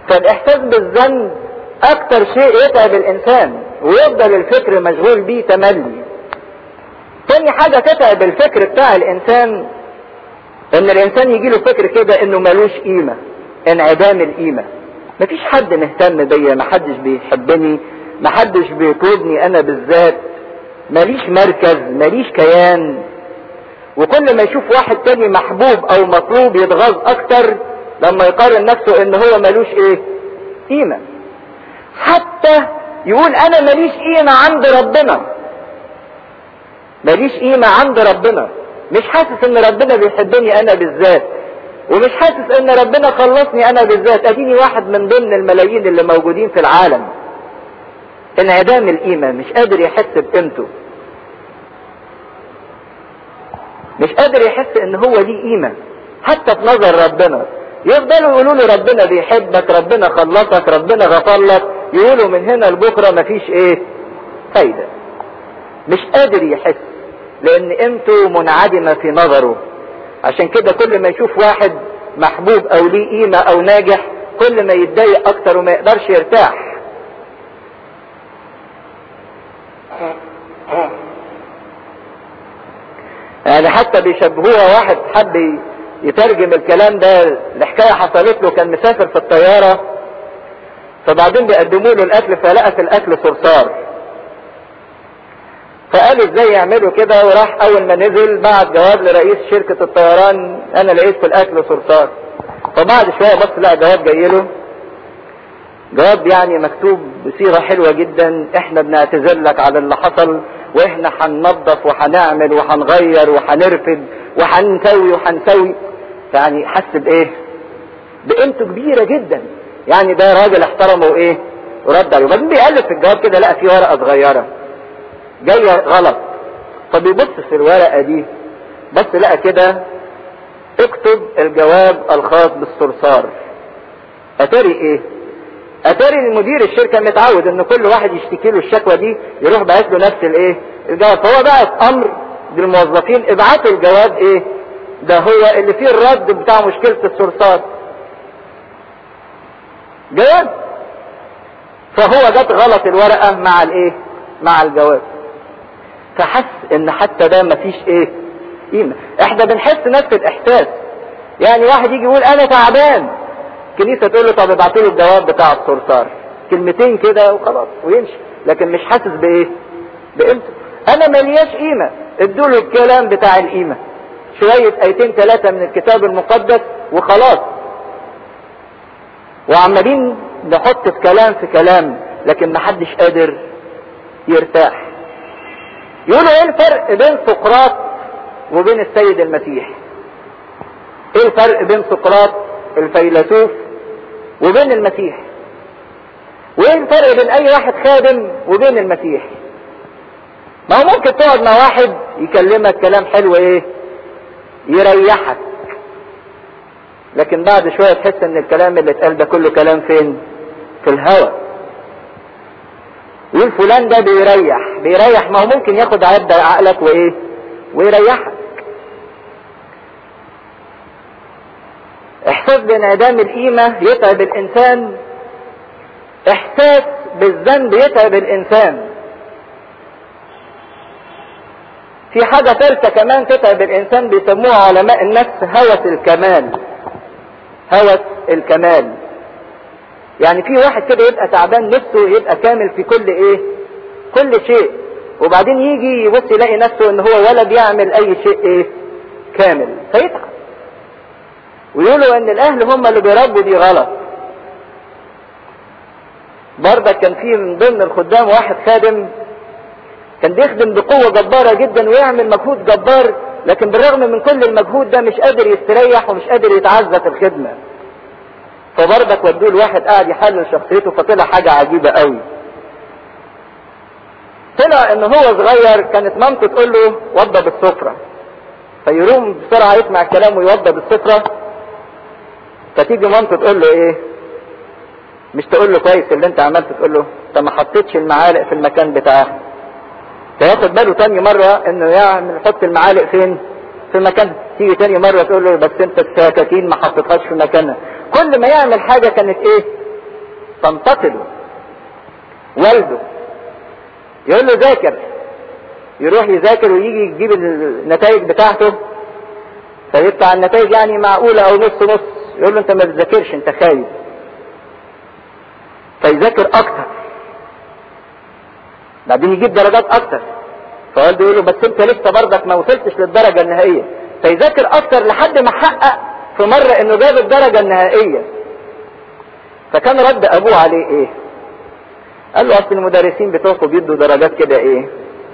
فالاحساس بالذنب اكتر شيء يتعب الانسان ويفضل الفكر مشغول بيه تملي تاني حاجة تتعب الفكر بتاع الانسان ان الانسان يجيله فكر كده انه ملوش قيمة انعدام القيمة مفيش حد مهتم بيا محدش بيحبني محدش بيطلبني انا بالذات ماليش مركز ماليش كيان وكل ما يشوف واحد تاني محبوب او مطلوب يتغاظ اكتر لما يقارن نفسه ان هو ملوش ايه قيمة حتى يقول انا ماليش قيمة عند ربنا ماليش قيمة عند ربنا مش حاسس ان ربنا بيحبني انا بالذات ومش حاسس ان ربنا خلصني انا بالذات اديني واحد من ضمن الملايين اللي موجودين في العالم انعدام القيمة مش قادر يحس بقيمته مش قادر يحس ان هو ليه قيمة حتى في نظر ربنا يفضلوا يقولوا له ربنا بيحبك ربنا خلصك ربنا غفر لك يقولوا من هنا لبكرة مفيش ايه فايدة مش قادر يحس لان قيمته منعدمة في نظره عشان كده كل ما يشوف واحد محبوب او ليه قيمة او ناجح كل ما يتضايق اكتر وما يقدرش يرتاح يعني حتى بيشبهوها واحد حب يترجم الكلام ده لحكاية حصلت له كان مسافر في الطيارة فبعدين بيقدموا له الاكل فلقى في الاكل صرصار فقال ازاي يعملوا كده وراح اول ما نزل بعت جواب لرئيس شركة الطيران انا لقيت في الاكل صرصار فبعد شوية بص لقى جواب جاي له جواب يعني مكتوب بصيغة حلوة جدا احنا بنعتذر لك على اللي حصل واحنا هننظف وهنعمل وهنغير وهنرفد وهنسوي وهنسوي يعني حس بايه بقيمته كبيرة جدا يعني ده راجل احترمه وايه ورد عليه وبعدين بيقلب في الجواب كده لقى فيه ورقة صغيرة جاية غلط فبيبص في الورقة دي بس لقى كده اكتب الجواب الخاص بالصرصار اتاري ايه اتاري المدير الشركة متعود ان كل واحد يشتكي له الشكوى دي يروح بعت له نفس الايه الجواب فهو بعت امر للموظفين ابعتوا الجواب ايه ده هو اللي فيه الرد بتاع مشكلة الصرصار جواب فهو جت غلط الورقة مع الايه مع الجواب فحس ان حتى ده مفيش ايه قيمة احنا بنحس نفس الاحساس يعني واحد يجي يقول انا تعبان الكنيسة تقول له طب ابعتوا له الجواب بتاع الصرصار كلمتين كده وخلاص ويمشي لكن مش حاسس بايه بقيمته انا ملياش قيمة ادوا له الكلام بتاع القيمة شوية ايتين ثلاثة من الكتاب المقدس وخلاص وعمالين نحط في كلام في كلام لكن محدش قادر يرتاح يقولوا ايه الفرق بين سقراط وبين السيد المسيح ايه الفرق بين سقراط الفيلسوف وبين المسيح وايه الفرق بين اي واحد خادم وبين المسيح ما هو ممكن تقعد مع واحد يكلمك كلام حلو ايه يريحك لكن بعد شوية تحس ان الكلام اللي اتقال ده كله كلام فين في الهوى يقول فلان ده بيريح بيريح ما هو ممكن ياخد عبد عقلك وايه ويريحك احساس بانعدام القيمة يتعب الانسان احساس بالذنب يتعب الانسان في حاجة ثالثة كمان تتعب الانسان بيسموها علماء النفس هوس الكمال هوس الكمال يعني في واحد كده يبقى تعبان نفسه يبقى كامل في كل ايه كل شيء وبعدين يجي يبص يلاقي نفسه ان هو ولا بيعمل اي شيء ايه كامل فيتعب ويقولوا ان الاهل هم اللي بيربوا دي غلط برضك كان في من ضمن الخدام واحد خادم كان بيخدم بقوة جبارة جدا ويعمل مجهود جبار لكن بالرغم من كل المجهود ده مش قادر يستريح ومش قادر يتعزى في الخدمة فبرضك ودوه لواحد قاعد يحلل شخصيته فطلع حاجة عجيبة قوي طلع ان هو صغير كانت مامته تقول له وضب السفرة فيروم بسرعة يسمع الكلام ويوضب السفرة فتيجي مامته تقول له ايه مش تقول له كويس اللي انت عملته تقول له انت ما حطيتش المعالق في المكان بتاعها فياخد باله تاني مرة انه يعمل يحط المعالق فين في مكانها تيجي تاني مرة تقول له بس انت السكاكين ما حطيتهاش في مكانها كل ما يعمل حاجة كانت ايه تنتقله والده يقول له ذاكر يروح يذاكر ويجي يجيب النتائج بتاعته فيطلع النتائج يعني معقولة او نص نص يقول له انت ما بتذاكرش انت خايف فيذاكر اكتر بعدين يجيب درجات اكتر فوالده يقول له بس انت لسه برضك ما وصلتش للدرجة النهائية فيذاكر اكتر لحد ما حقق في مرة انه جاب الدرجة النهائية فكان رد ابوه عليه ايه قال له اصل المدرسين بتوعكم بيدوا درجات كده ايه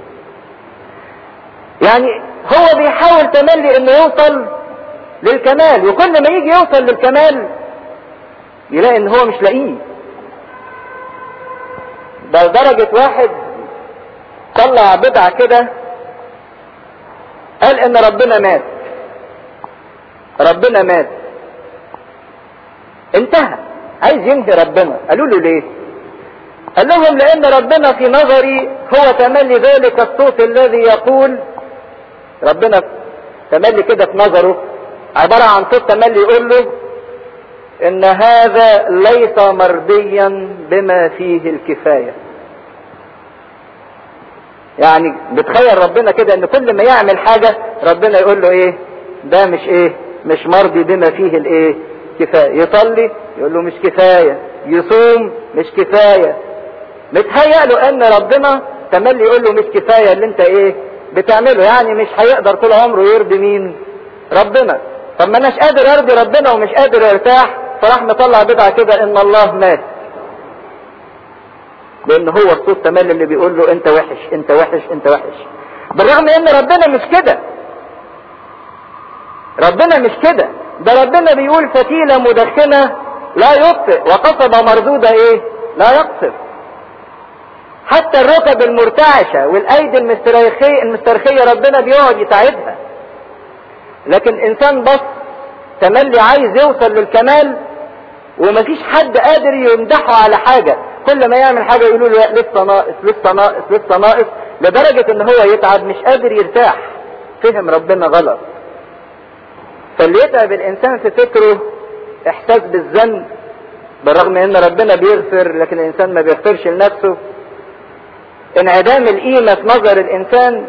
يعني هو بيحاول تملي انه يوصل للكمال وكل ما يجي يوصل للكمال يلاقي ان هو مش لاقيه ده درجة واحد طلع بدعة كده قال ان ربنا مات ربنا مات انتهى عايز ينهي ربنا قالوا له ليه قال لهم لان ربنا في نظري هو تملي ذلك الصوت الذي يقول ربنا تملي كده في نظره عبارة عن صوت تملي يقول له ان هذا ليس مرضيا بما فيه الكفاية يعني بتخيل ربنا كده ان كل ما يعمل حاجة ربنا يقول له ايه ده مش ايه مش مرضي بما فيه الايه كفاية يصلي يقول له مش كفاية يصوم مش كفاية متهيأ له ان ربنا تملي يقول له مش كفاية اللي انت ايه بتعمله يعني مش هيقدر طول عمره يرضي مين ربنا طب ما اناش قادر ارضي ربنا ومش قادر ارتاح فراح مطلع بدعة كده ان الله مات لان هو الصوت تملي اللي بيقول له انت وحش انت وحش انت وحش بالرغم ان ربنا مش كده ربنا مش كده ده ربنا بيقول فتيلة مدخنة لا يطفئ وقصبة مردودة ايه لا يقصف حتى الركب المرتعشة والايدي المسترخية المسترخية ربنا بيقعد يساعدها لكن انسان بس تملي عايز يوصل للكمال ومفيش حد قادر يمدحه على حاجة كل ما يعمل حاجة يقولوا له لسه ناقص لسه ناقص لسه ناقص لدرجة ان هو يتعب مش قادر يرتاح فهم ربنا غلط فاللي يتعب الانسان في فكره احساس بالذنب بالرغم ان ربنا بيغفر لكن الانسان ما بيغفرش لنفسه انعدام القيمة في نظر الانسان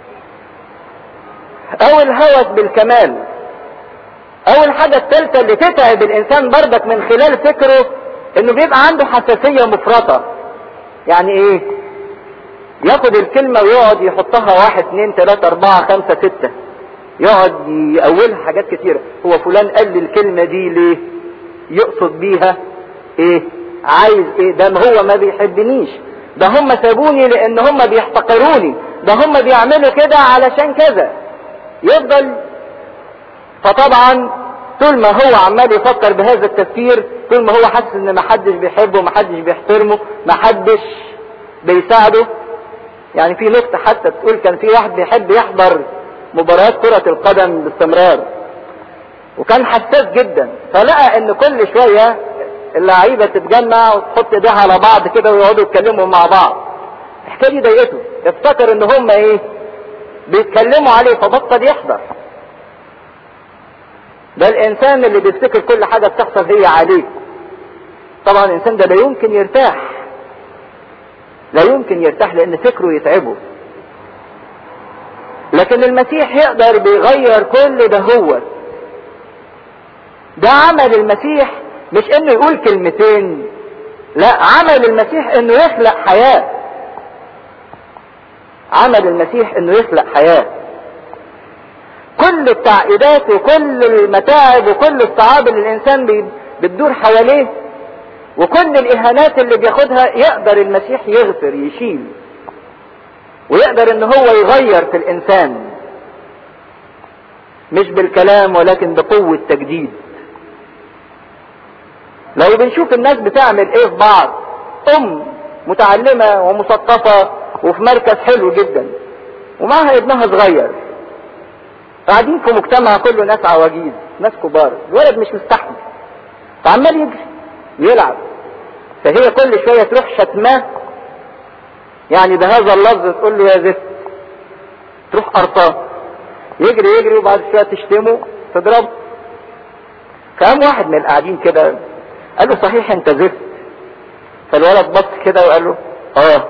او الهوس بالكمال او الحاجة الثالثة اللي تتعب الانسان بردك من خلال فكره انه بيبقى عنده حساسية مفرطة يعني ايه ياخد الكلمة ويقعد يحطها واحد اتنين تلاتة اربعة خمسة ستة يقعد يأولها حاجات كتيرة هو فلان قال لي الكلمة دي ليه يقصد بيها ايه عايز ايه ده هو ما بيحبنيش ده هم سابوني لان هم بيحتقروني ده هم بيعملوا كده علشان كذا يفضل فطبعا طول ما هو عمال يفكر بهذا التفكير طول ما هو حاسس ان محدش بيحبه محدش بيحترمه محدش بيساعده يعني في نقطة حتى تقول كان في واحد بيحب يحضر مباريات كرة القدم باستمرار وكان حساس جدا فلقى ان كل شوية اللعيبة تتجمع وتحط ايديها على بعض كده ويقعدوا يتكلموا مع بعض الحكاية دي ضايقته افتكر ان هم ايه بيتكلموا عليه فبطل يحضر ده الانسان اللي بيفتكر كل حاجة بتحصل هي عليه طبعا الانسان ده لا يمكن يرتاح لا يمكن يرتاح لان فكره يتعبه لكن المسيح يقدر بيغير كل ده هو ده عمل المسيح مش انه يقول كلمتين لا عمل المسيح انه يخلق حياة عمل المسيح انه يخلق حياة كل التعقيدات وكل المتاعب وكل الصعاب اللي الانسان بتدور حواليه وكل الاهانات اللي بياخدها يقدر المسيح يغفر يشيل ويقدر ان هو يغير في الانسان مش بالكلام ولكن بقوة تجديد لو بنشوف الناس بتعمل ايه في بعض ام متعلمة ومثقفة وفي مركز حلو جدا ومعها ابنها صغير قاعدين في مجتمع كله ناس عواجيز ناس كبار الولد مش مستحمل فعمال يجري يلعب فهي كل شوية تروح شتماه يعني بهذا اللفظ تقول له يا زفت تروح قرطاه يجري يجري وبعد شوية تشتمه تضربه فقام واحد من القاعدين كده قال له صحيح انت زفت فالولد بص كده وقال له اه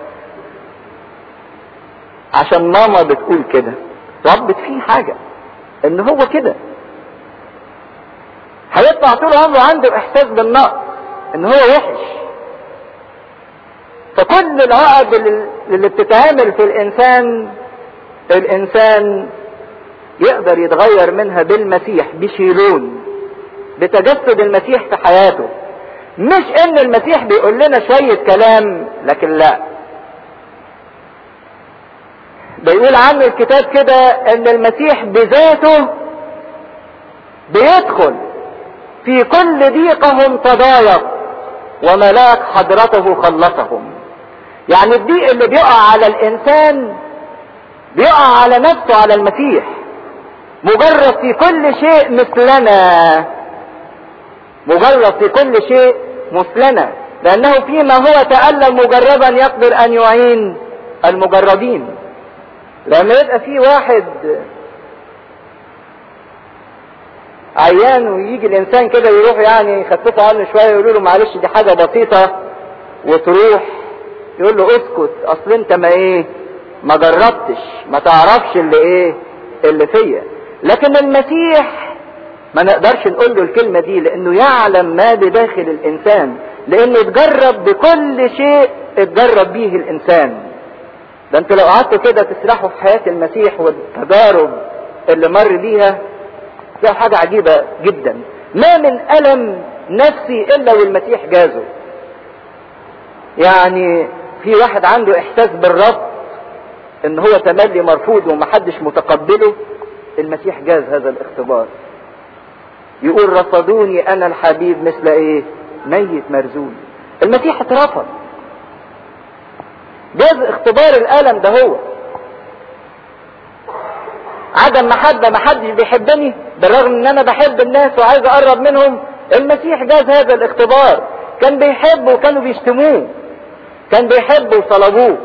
عشان ماما بتقول كده ربت فيه حاجة ان هو كده هيطلع طول عمره عنده احساس بالنقص ان هو وحش فكل العقد اللي بتتعامل في الانسان الانسان يقدر يتغير منها بالمسيح بشيلون بتجسد المسيح في حياته مش ان المسيح بيقول لنا شوية كلام لكن لا بيقول عنه الكتاب كده ان المسيح بذاته بيدخل في كل ضيقهم تضايق وملاك حضرته خلصهم يعني الضيق اللي بيقع على الانسان بيقع على نفسه على المسيح مجرد في كل شيء مثلنا مجرد في كل شيء مثلنا لانه فيما هو تألم مجربا يقدر ان يعين المجربين لما يبقى في واحد عيان ويجي الانسان كده يروح يعني يخففوا عنه شويه يقولوا له معلش دي حاجه بسيطه وتروح يقول له اسكت اصل انت ما ايه ما جربتش ما تعرفش اللي ايه اللي فيا لكن المسيح ما نقدرش نقول له الكلمه دي لانه يعلم ما بداخل الانسان لانه اتجرب بكل شيء اتجرب به الانسان ده انتوا لو قعدتوا كده تسرحوا في حياه المسيح والتجارب اللي مر بيها تلاقوا حاجه عجيبه جدا ما من الم نفسي الا والمسيح جازه يعني في واحد عنده احساس بالرفض ان هو تملي مرفوض ومحدش متقبله المسيح جاز هذا الاختبار يقول رفضوني انا الحبيب مثل ايه ميت مرزول المسيح اترفض جاز اختبار الالم ده هو عدم محبة محدش بيحبني بالرغم ان انا بحب الناس وعايز اقرب منهم المسيح جاز هذا الاختبار كان بيحب وكانوا بيشتموه كان بيحب وصلبوه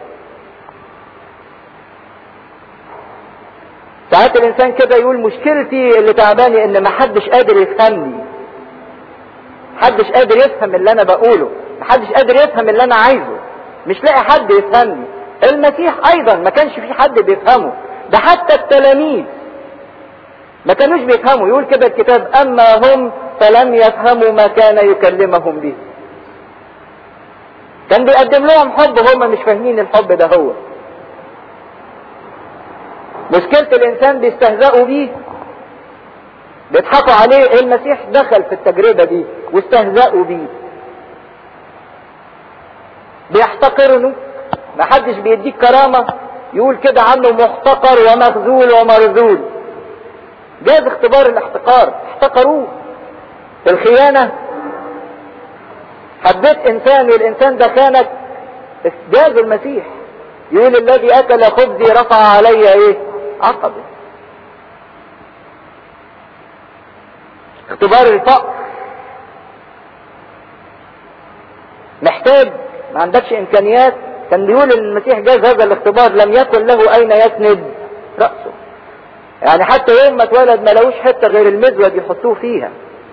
ساعات الانسان كده يقول مشكلتي اللي تعباني ان محدش قادر يفهمني محدش قادر يفهم اللي انا بقوله محدش قادر يفهم اللي انا عايزه مش لاقي حد يفهمني المسيح ايضا ما كانش في حد بيفهمه ده حتى التلاميذ ما كانوش بيفهموا يقول كده الكتاب اما هم فلم يفهموا ما كان يكلمهم به كان بيقدم لهم حب هم مش فاهمين الحب ده هو مشكلة الانسان بيستهزئوا بيه بيضحكوا عليه المسيح دخل في التجربة دي واستهزأوا بيه بيحتقرنه محدش بيديك كرامة يقول كده عنه محتقر ومخذول ومرذول جاز اختبار الاحتقار احتقروه الخيانة حبيت انسان والانسان ده خانك جاز المسيح يقول الذي اكل خبزي رفع علي ايه عقبه اختبار الفقر محتاج ما عندكش امكانيات كان بيقول ان المسيح جاز هذا الاختبار لم يكن له اين يسند رأسه يعني حتى يوم ما اتولد ما لقوش حته غير المزود يحطوه فيها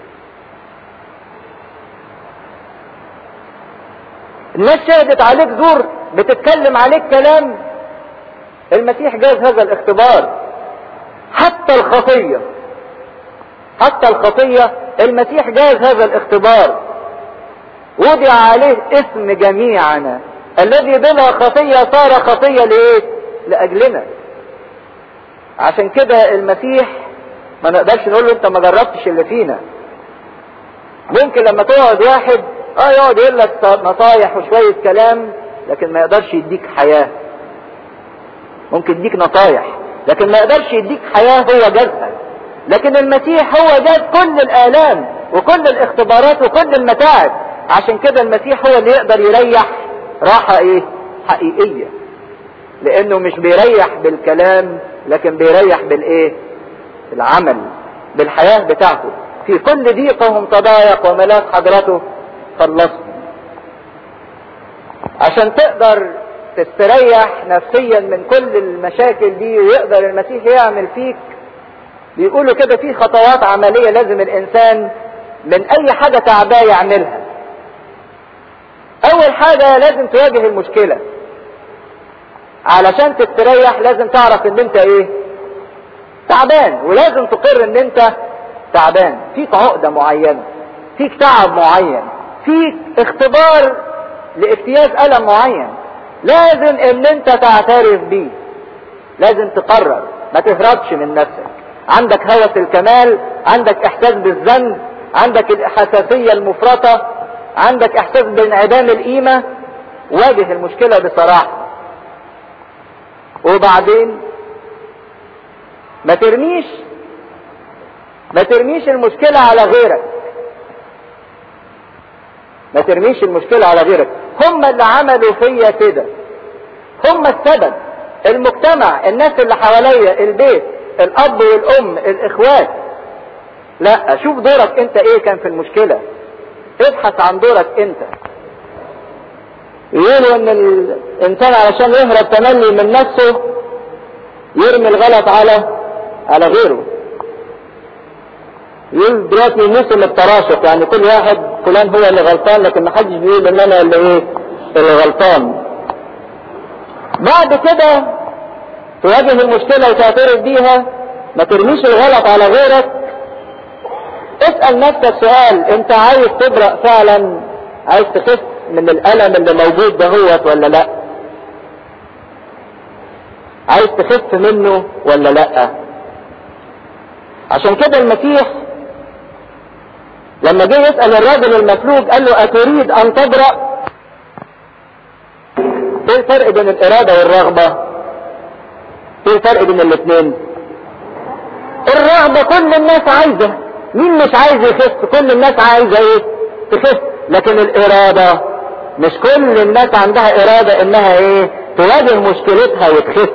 الناس شهدت عليك زور بتتكلم عليك كلام المسيح جاز هذا الاختبار حتى الخطية حتى الخطية المسيح جاز هذا الاختبار وضع عليه اسم جميعنا الذي بلا خطية صار خطية لإيه؟ لأجلنا عشان كده المسيح ما نقدرش نقول له انت ما جربتش اللي فينا ممكن لما تقعد واحد اه يقعد يقول لك نصايح وشوية كلام لكن ما يقدرش يديك حياة ممكن يديك نصايح لكن ما يقدرش يديك حياة هو جازها لكن المسيح هو جاز كل الآلام وكل الاختبارات وكل المتاعب عشان كده المسيح هو اللي يقدر يريح راحة ايه حقيقية لانه مش بيريح بالكلام لكن بيريح بالايه بالعمل بالحياة بتاعته في كل ضيقهم تضايق وملاك حضرته خلصهم عشان تقدر تستريح نفسيا من كل المشاكل دي ويقدر المسيح يعمل فيك بيقولوا كده في خطوات عملية لازم الانسان من اي حاجة تعباه يعملها اول حاجة لازم تواجه المشكلة علشان تستريح لازم تعرف ان انت ايه تعبان ولازم تقر ان انت تعبان فيك عقدة معينة فيك تعب معين فيك اختبار لاجتياز الم معين لازم ان انت تعترف بيه لازم تقرر ما تهربش من نفسك عندك هوس الكمال عندك احساس بالذنب عندك الحساسية المفرطة عندك احساس بانعدام القيمة واجه المشكلة بصراحة وبعدين ما ترميش ما ترميش المشكلة على غيرك ما ترميش المشكلة على غيرك هم اللي عملوا فيا كده هم السبب المجتمع الناس اللي حواليا البيت الاب والام الاخوات لا شوف دورك انت ايه كان في المشكلة ابحث عن دورك انت يقولوا ان الانسان علشان يهرب تملي من نفسه يرمي الغلط على على غيره يقول دلوقتي موسم التراشق يعني كل واحد فلان هو اللي غلطان لكن ما حدش بيقول ان انا اللي ايه اللي غلطان بعد كده تواجه المشكلة وتعترف بيها ما ترميش الغلط على غيرك اسأل نفسك سؤال انت عايز تبرأ فعلا عايز تخف من الألم اللي موجود دهوت ولا لا عايز تخف منه ولا لا عشان كده المسيح لما جه يسأل الراجل المفلوج قال له أتريد أن تبرأ ايه الفرق بين الإرادة والرغبة ايه الفرق بين الاثنين الرغبة كل الناس عايزة مين مش عايز يخف كل الناس عايزة ايه تخف لكن الإرادة مش كل الناس عندها إرادة إنها إيه تواجه مشكلتها وتخف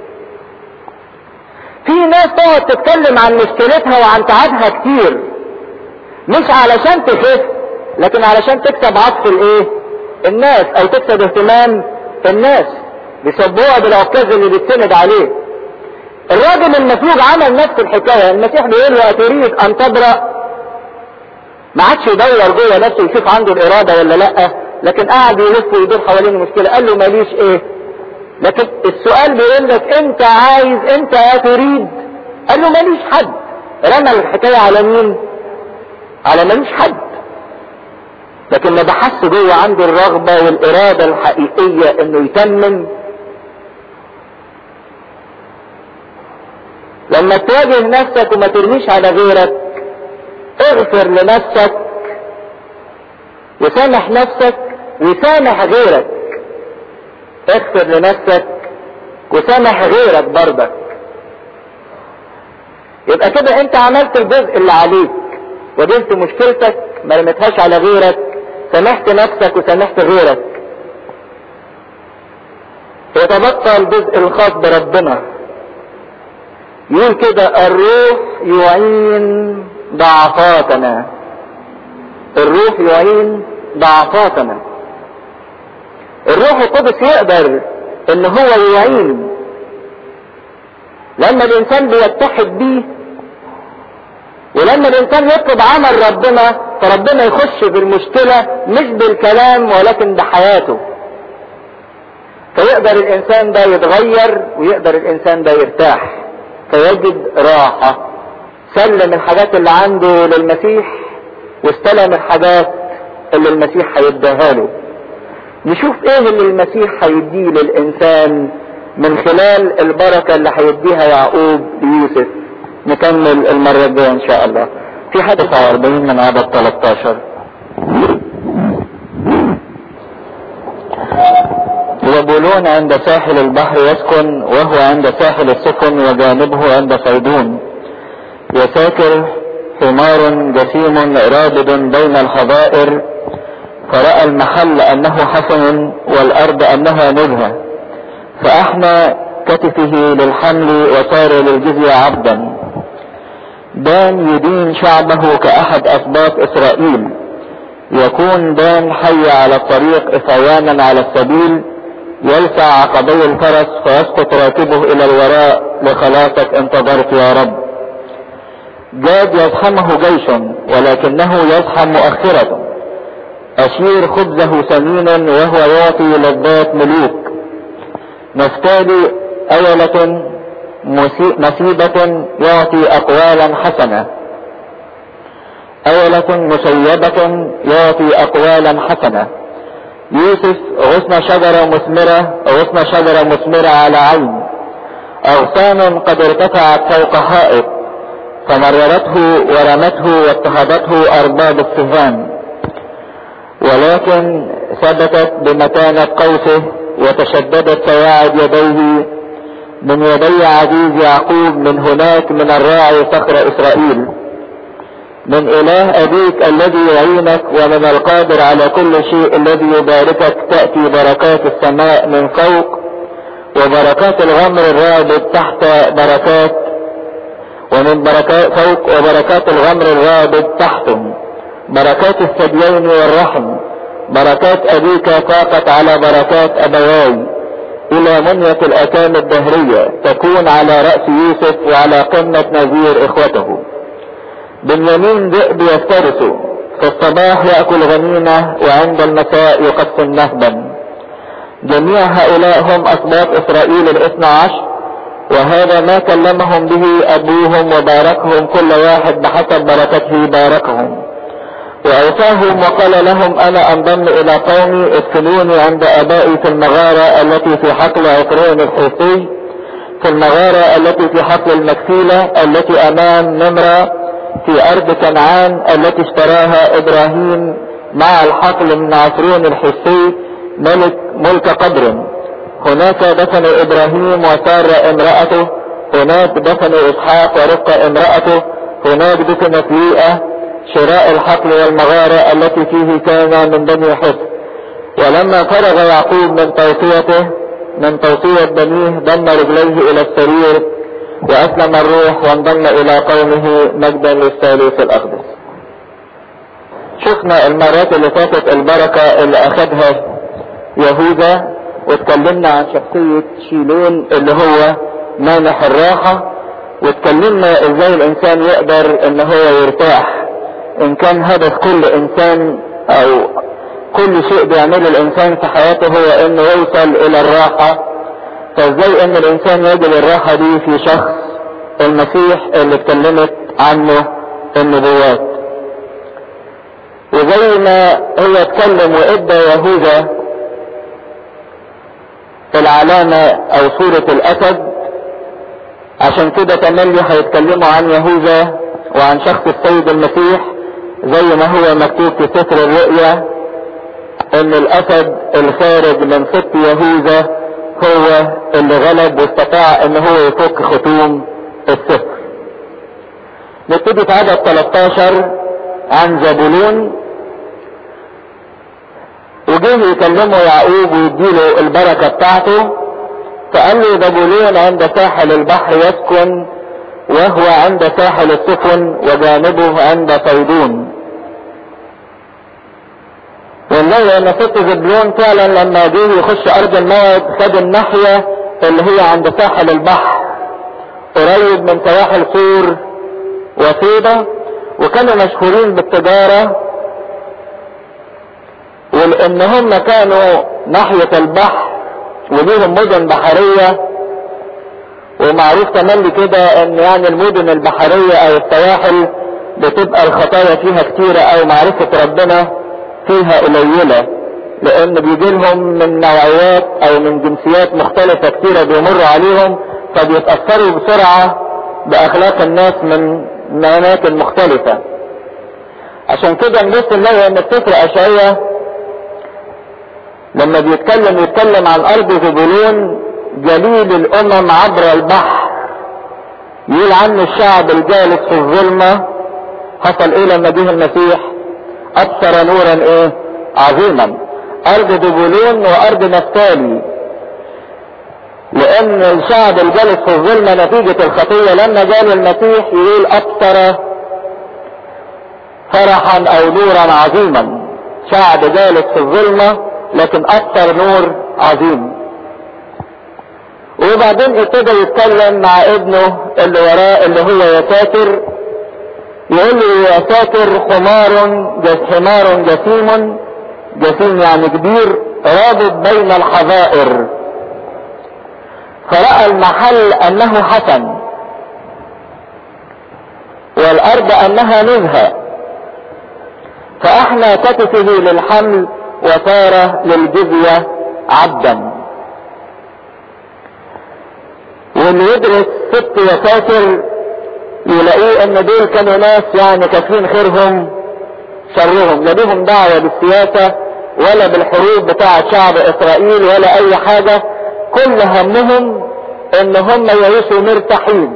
في ناس تقعد تتكلم عن مشكلتها وعن تعبها كتير مش علشان تخف لكن علشان تكسب عطف الايه الناس او تكسب اهتمام الناس بيسبوها بالعكاز اللي بيتسند عليه الراجل المفلوج عمل نفس الحكايه المسيح بيقول له اتريد ان تبرأ ما عادش يدور جوه نفسه يشوف عنده الاراده ولا لا لكن قعد يلف ويدور حوالين المشكله قال له ماليش ايه لكن السؤال بيقول لك انت عايز انت تريد قال له ماليش حد رمى الحكايه على مين على ماليش حد لكن ما بحث جوه عنده الرغبه والاراده الحقيقيه انه يتمم لما تواجه نفسك وما ترميش على غيرك اغفر لنفسك وسامح نفسك وسامح غيرك اغفر لنفسك وسامح غيرك برضك يبقى كده انت عملت الجزء اللي عليك واجهت مشكلتك ما رميتهاش على غيرك سامحت نفسك وسامحت غيرك يتبقى الجزء الخاص بربنا يقول كده الروح يعين ضعفاتنا الروح يعين ضعفاتنا الروح القدس يقدر ان هو يعين لما الانسان بيتحد بيه ولما الانسان يطلب عمل ربنا فربنا يخش في المشكلة مش بالكلام ولكن بحياته فيقدر الانسان ده يتغير ويقدر الانسان ده يرتاح فيجد راحة سلم الحاجات اللي عنده للمسيح واستلم الحاجات اللي المسيح هيديها له نشوف ايه اللي المسيح هيديه للانسان من خلال البركة اللي هيديها يعقوب ليوسف نكمل المرة الجاية ان شاء الله في حدث 49 من عدد 13 وبولون عند ساحل البحر يسكن وهو عند ساحل السفن وجانبه عند صيدون يساكر حمار جسيم رابد بين الحظائر فرأى المحل أنه حسن والأرض أنها نزهة فأحنى كتفه للحمل وصار للجزية عبدا دان يدين شعبه كأحد أسباط إسرائيل يكون دان حي على الطريق إفعوانا على السبيل يلسع عقبي الفرس فيسقط راكبه إلى الوراء لخلاصك انتظرت يا رب جاد يزحمه جيش ولكنه يزحم مؤخرة أشير خبزه سمينا وهو يعطي لذات ملوك نفتالي أولة مسيبة يعطي أقوالا حسنة أولة مسيبة يعطي أقوالا حسنة يوسف غصن شجرة مثمرة غصن شجرة مثمرة على عين أغصان قد ارتفعت فوق حائط فمررته ورمته واضطهدته أرباب السهام ولكن ثبتت بمتانة قوسه وتشددت سواعد يديه من يدي عزيز يعقوب من هناك من الراعي صخر إسرائيل من إله أبيك الذي يعينك ومن القادر على كل شيء الذي يباركك تأتي بركات السماء من فوق وبركات الغمر الرابط تحت بركات ومن بركات فوق وبركات الغمر الرابط تحتم بركات الثديين والرحم بركات أبيك فاقت على بركات أبواي إلى منية الأكام الدهرية تكون على رأس يوسف وعلى قمة نذير إخوته بنيامين ذئب يفترس في الصباح يأكل غنيمة وعند المساء يقسم نهبا جميع هؤلاء هم أسباط إسرائيل الاثنى عشر وهذا ما كلمهم به أبوهم وباركهم كل واحد بحسب بركته باركهم وأوصاهم وقال لهم أنا أنضم إلى قومي اسكنوني عند أبائي في المغارة التي في حقل عقرون الحوثي في المغارة التي في حقل المكفيلة التي أمام نمرة في أرض كنعان التي اشتراها إبراهيم مع الحقل من عصرون الحسي ملك ملك قدر هناك دفن إبراهيم وسارة امرأته هناك دفن إسحاق ورقة امرأته هناك دفنت ليئة شراء الحقل والمغارة التي فيه كان من بني حس ولما فرغ يعقوب من توصيته من توصية بنيه ضم رجليه إلى السرير وأسلم الروح وانضم إلى قومه مجدا للثالوث الأقدس شفنا المرات اللي فاتت البركة اللي أخذها يهوذا واتكلمنا عن شخصية شيلون اللي هو مانح الراحة واتكلمنا ازاي الانسان يقدر ان هو يرتاح ان كان هدف كل انسان او كل شيء بيعمله الانسان في حياته هو انه يوصل الى الراحة فازاي ان الانسان يجد الراحة دي في شخص المسيح اللي اتكلمت عنه النبوات وزي ما هو اتكلم وادى يهوذا العلامة او صورة الاسد عشان كده تملي هيتكلموا عن يهوذا وعن شخص السيد المسيح زي ما هو مكتوب في سفر الرؤيا ان الاسد الخارج من ست يهوذا هو اللي غلب واستطاع ان هو يفك ختوم السفر نبتدي في عدد 13 عن زبولون وجه يكلمه يعقوب ويديله البركة بتاعته فقال له زبولون عند ساحل البحر يسكن وهو عند ساحل السفن وجانبه عند صيدون والله ان ست زبلون فعلا لما جه يخش ارض الموت خد الناحية اللي هي عند ساحل البحر قريب من سواحل سور وسيدة وكانوا مشهورين بالتجارة ولان هم كانوا ناحية البحر وليهم مدن بحرية ومعروف تملي كده ان يعني المدن البحرية او السواحل بتبقى الخطايا فيها كتيرة او معرفة ربنا فيها قليلة لان بيجي لهم من نوعيات او من جنسيات مختلفة كتيرة بيمروا عليهم فبيتأثروا بسرعة باخلاق الناس من من اماكن مختلفة عشان كده نبص نلاقي ان السفر اشعية لما بيتكلم يتكلم عن ارض زبولون جليل الامم عبر البحر يقول عنه الشعب الجالس في الظلمة حصل ايه لما جه المسيح ابصر نورا ايه عظيما ارض دبولون وارض نفتالي لان الشعب الجالس في الظلمة نتيجة الخطية لما جاء المسيح يقول ابصر فرحا او نورا عظيما شعب جالس في الظلمة لكن ابصر نور عظيم وبعدين ابتدى يتكلم مع ابنه اللي وراه اللي هو يساتر يقول له يساتر حمار جس حمار جسيم جسيم يعني كبير رابط بين الحظائر فرأى المحل انه حسن والارض انها نزهة فاحنى كتفه للحمل وصار للجزية عبدا واللي يدرس ست وفاكر يلاقيه ان دول كانوا ناس يعني كافرين خيرهم شرهم لا ليهم دعوة بالسياسة ولا بالحروب بتاعة شعب اسرائيل ولا اي حاجة كل همهم ان هم يعيشوا مرتاحين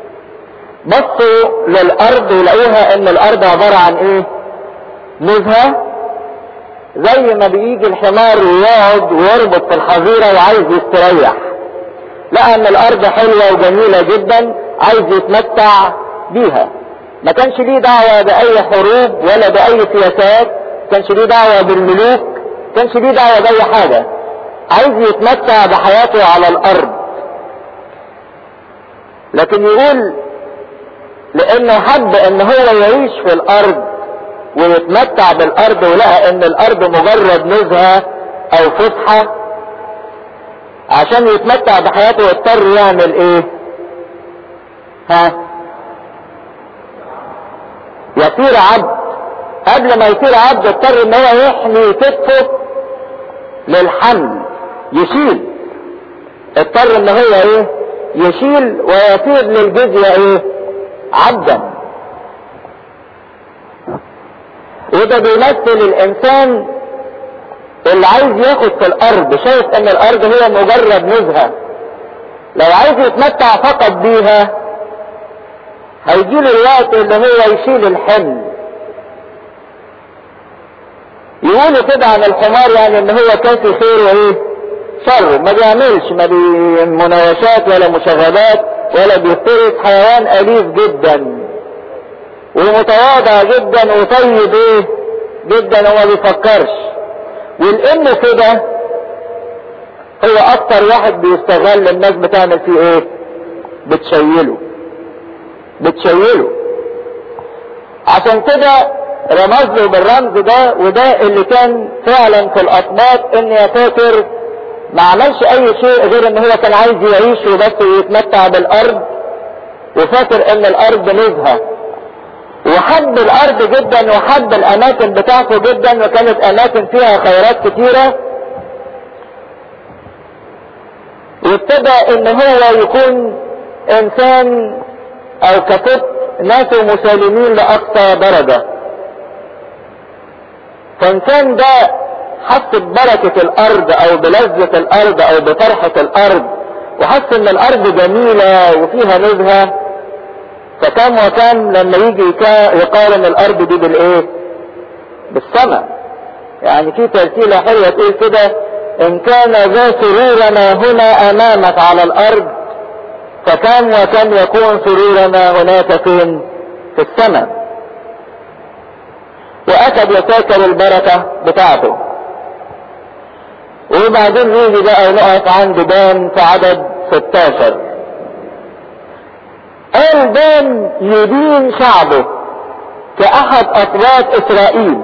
بصوا للارض ولقوها ان الارض عبارة عن ايه نزهة زي ما بيجي الحمار ويقعد ويربط في الحظيرة وعايز يستريح لقى ان الارض حلوة وجميلة جدا عايز يتمتع بيها ما كانش ليه دعوة باي حروب ولا باي سياسات ما كانش ليه دعوة بالملوك ما كانش ليه دعوة باي حاجة عايز يتمتع بحياته على الارض لكن يقول لانه حب ان هو يعيش في الارض ويتمتع بالارض ولقى ان الارض مجرد نزهة او فسحة عشان يتمتع بحياته يضطر يعمل ايه ها يصير عبد قبل ما يصير عبد يضطر ان هو يحمي كتفه للحمل يشيل اضطر ان هو ايه يشيل ويصير للجزية ايه عبدا وده بيمثل الانسان اللي عايز ياخد في الارض شايف ان الارض هي مجرد نزهة لو عايز يتمتع فقط بيها هيجيله الوقت اللي هو يشيل الحمل يقولوا كده عن الحمار يعني ان هو كافي خير وايه شر ما بيعملش ما بي مناوشات ولا مشاغبات ولا بيفترس حيوان اليف جدا ومتواضع جدا وطيب ايه جدا وما بيفكرش والام كده هو اكتر واحد بيستغل الناس بتعمل فيه ايه بتشيله بتشيله عشان كده رمز له بالرمز ده وده اللي كان فعلا في الاطماط ان يا فاكر ما عملش اي شيء غير ان هو كان عايز يعيش وبس ويتمتع بالارض وفاكر ان الارض نزهه وحب الارض جدا وحب الاماكن بتاعته جدا وكانت اماكن فيها خيرات كتيرة وابتدى ان هو يكون انسان او كفت ناس مسالمين لاقصى درجة فانسان ده حس ببركة الارض او بلذة الارض او بفرحة الارض وحس ان الارض جميلة وفيها نزهة فكم وكم لما يجي يقارن الارض دي بالايه بالسماء يعني في ترتيلة حلوة تقول كده ان كان ذا سرورنا هنا امامك على الارض فكم وكم يكون سرورنا هناك فين في السماء واخذ يتاكل البركة بتاعته وبعدين يجي بقى نقف عند بان في عدد 16 قال دان يدين شعبه كأحد أطراف إسرائيل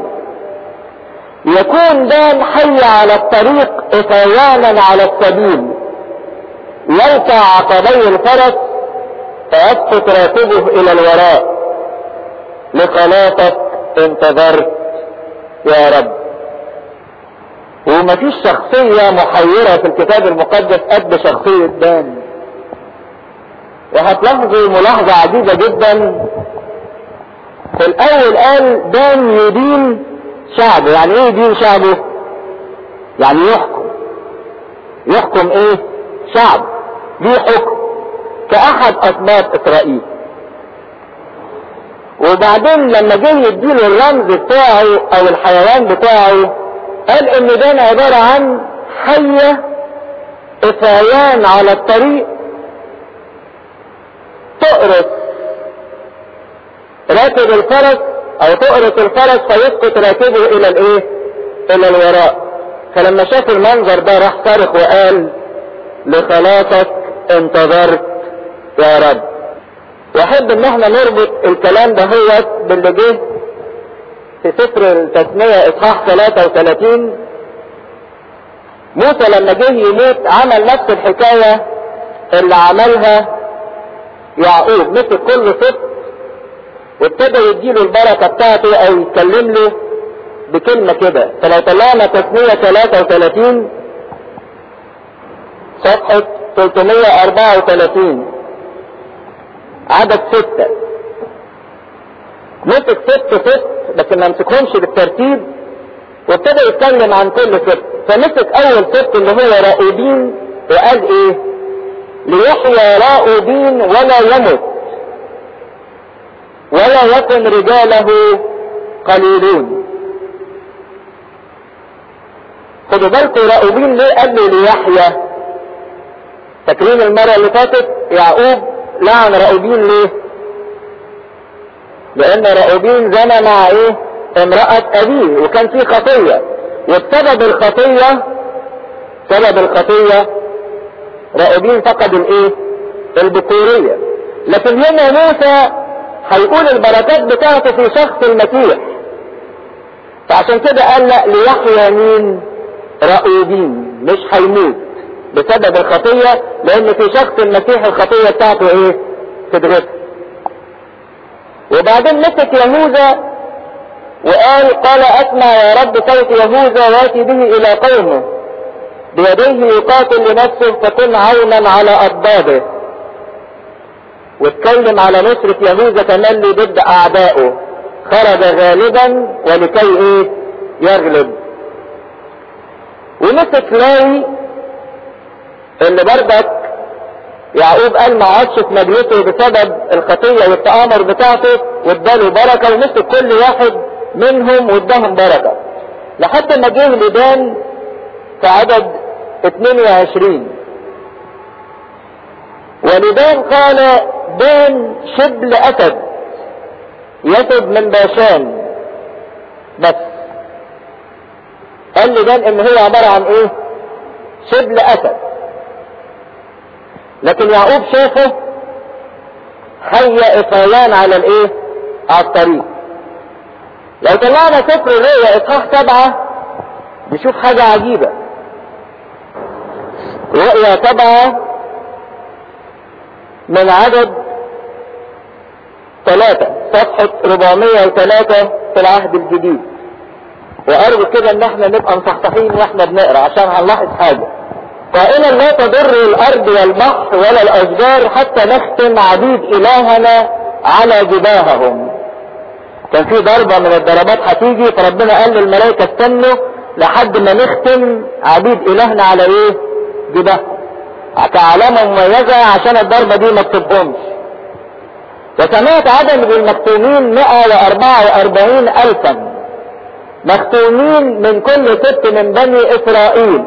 يكون دان حي على الطريق إطيانا على السبيل يلقى عقبي الفرس فيسقط راكبه إلى الوراء لخلاصك انتظرت يا رب ومفيش شخصية محيرة في الكتاب المقدس قد شخصية دان وهتلاحظوا ملاحظة عجيبة جدا في الاول قال دان يدين شعبه يعني ايه يدين شعبه يعني يحكم يحكم ايه شعب ليه حكم كاحد اسباط اسرائيل وبعدين لما جه يديله الرمز بتاعه او الحيوان بتاعه قال ان دان عبارة عن حية اثيان على الطريق تقرص راكب الفرس او تقرص الفرس فيسقط راكبه الى الايه الى الوراء فلما شاف المنظر ده راح صرخ وقال لخلاصك انتظرت يا رب واحب ان احنا نربط الكلام ده هو باللي جه في سفر التثنية اصحاح 33 موسى لما جه يموت عمل نفس الحكاية اللي عملها يعقوب مسك كل سبط وابتدى يديله البركة بتاعته او يتكلم له بكلمة كده فلو طلعنا تثنية 33 صفحة 334 عدد ستة مسك ست ست لكن ما مسكهمش بالترتيب وابتدى يتكلم عن كل ست فمسك اول ست اللي هو رائبين وقال ايه ليحيى رائبين ولا يمت ولا يكن رجاله قليلون خدوا بالكم رائبين ليه قال له ليحيى فاكرين المرة اللي فاتت يعقوب لعن رائبين ليه لان رائبين زنى مع ايه امرأة ابيه وكان في خطية وبسبب الخطية سبب الخطية رائبين فقدوا الايه البكورية لكن هنا موسى هيقول البركات بتاعته في شخص المسيح فعشان كده قال لا ليحيى مين رائبين مش هيموت بسبب الخطية لان في شخص المسيح الخطية بتاعته ايه تدرسه وبعدين مسك يهوذا وقال قال اسمع يا رب صوت يهوذا واتي به الى قومه بيديه يقاتل لنفسه فكن عونا على اضداده واتكلم على نصرة يهوذا تملي ضد اعدائه خرج غالبا ولكي ايه يغلب ومسك لاوي اللي بردك يعقوب قال ما عادش في مجلسه بسبب الخطية والتآمر بتاعته واداله بركة ومسك كل واحد منهم واداهم بركة لحد ما جه لدان في عدد 22 ولدان قال دان شبل اسد يسد من باشان بس قال لدان ان هي عبارة عن ايه شبل اسد لكن يعقوب شافه حي اطالان على الايه على الطريق لو طلعنا سفر الرؤيا اصحاح سبعة نشوف حاجة عجيبة رؤيا سبعة من عدد ثلاثة صفحة 403 في العهد الجديد وارجو كده ان احنا نبقى مصحصحين واحنا بنقرا عشان هنلاحظ حاجة قائلا لا تضر الارض والبحر ولا الاشجار حتى نختم عبيد الهنا على جباههم كان في ضربة من الضربات هتيجي فربنا قال للملائكة استنوا لحد ما نختم عبيد الهنا على ايه جباههم كعلامة مميزة عشان الضربة دي ما تصبهمش وسمعت عدد المختومين 144 الفا مختومين من كل ست من بني اسرائيل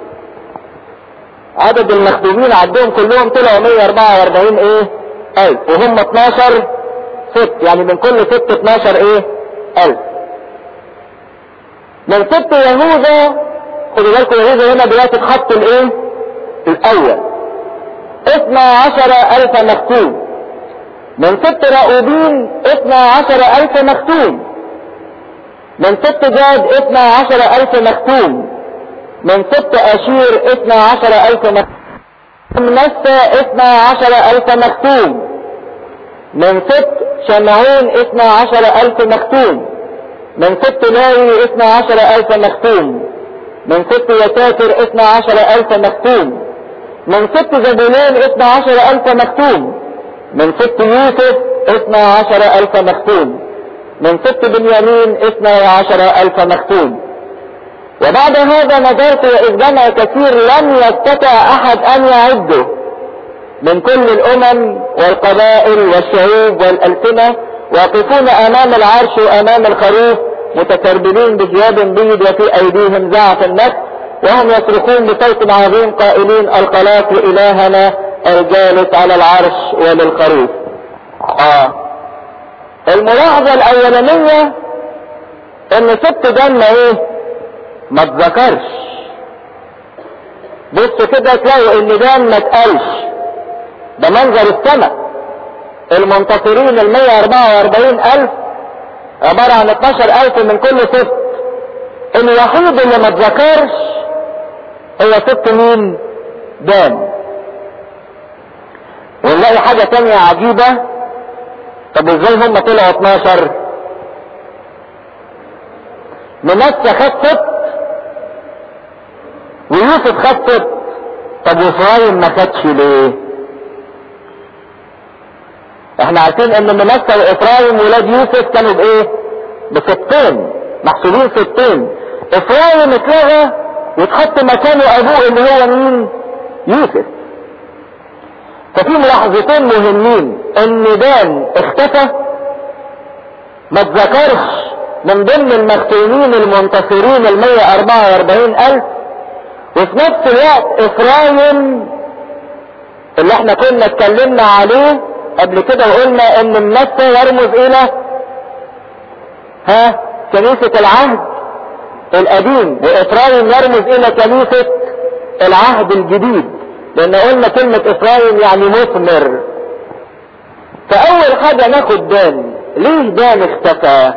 عدد المخدومين عدهم كلهم طلعوا 144 ايه الف وهم 12 ست يعني من كل ست 12 ايه الف من ست يهوذا خدوا بالكم يهوذا هنا دلوقتي اتحط الايه الاول 12 الف مختوم من ست رؤوبين 12 الف مختوم من ست جاد 12 الف مختوم من ست اشير اثنى عشر الف مختوم من نسى اثنى عشر الف مختوم من ست شمعون اثنى عشر الف مختوم من ست لاوي اثنى عشر الف مختوم من ست يسافر اثنى عشر الف مختوم من ست زبولون اثنى عشر الف مختوم من ست يوسف اثنى عشر الف مختوم من ست بنيامين اثنى عشر الف مختوم وبعد هذا نظرت وإذ جمع كثير لم يستطع أحد أن يعده من كل الأمم والقبائل والشعوب والألسنة واقفون أمام العرش وأمام الخروف متكربلين بثياب بيض وفي أيديهم زعف النفس وهم يصرخون بصوت عظيم قائلين الخلاص لإلهنا الجالس على العرش وللخروف آه. الملاحظة الأولانية إن ست جنة إيه؟ ما اتذكرش بص كده تلاقوا ان ده ما اتقالش ده منظر السماء المنتصرين ال 144 الف عبارة عن 12000 من كل سبط الوحيد اللي ما اتذكرش هو سبط مين دان ونلاقي حاجة تانية عجيبة طب ازاي هم طلعوا 12 منسى خد سبط ويوسف خد سبط طب وفرايم ما خدش ليه احنا عارفين ان منسى وافرايم ولاد يوسف كانوا بايه بسبطين محسوبين سبطين افرايم اتلغى وتحط مكانه ابوه اللي هو مين يوسف ففي ملاحظتين مهمين ان دان اختفى ما اتذكرش من ضمن المختومين المنتصرين ال 144 الف وفي نفس الوقت افرايم اللي احنا كنا اتكلمنا عليه قبل كده وقلنا ان النسى يرمز الى ها كنيسة العهد القديم وافرايم يرمز الى كنيسة العهد الجديد لان قلنا كلمة افرايم يعني مثمر فاول حاجة ناخد دان ليه دان اختفى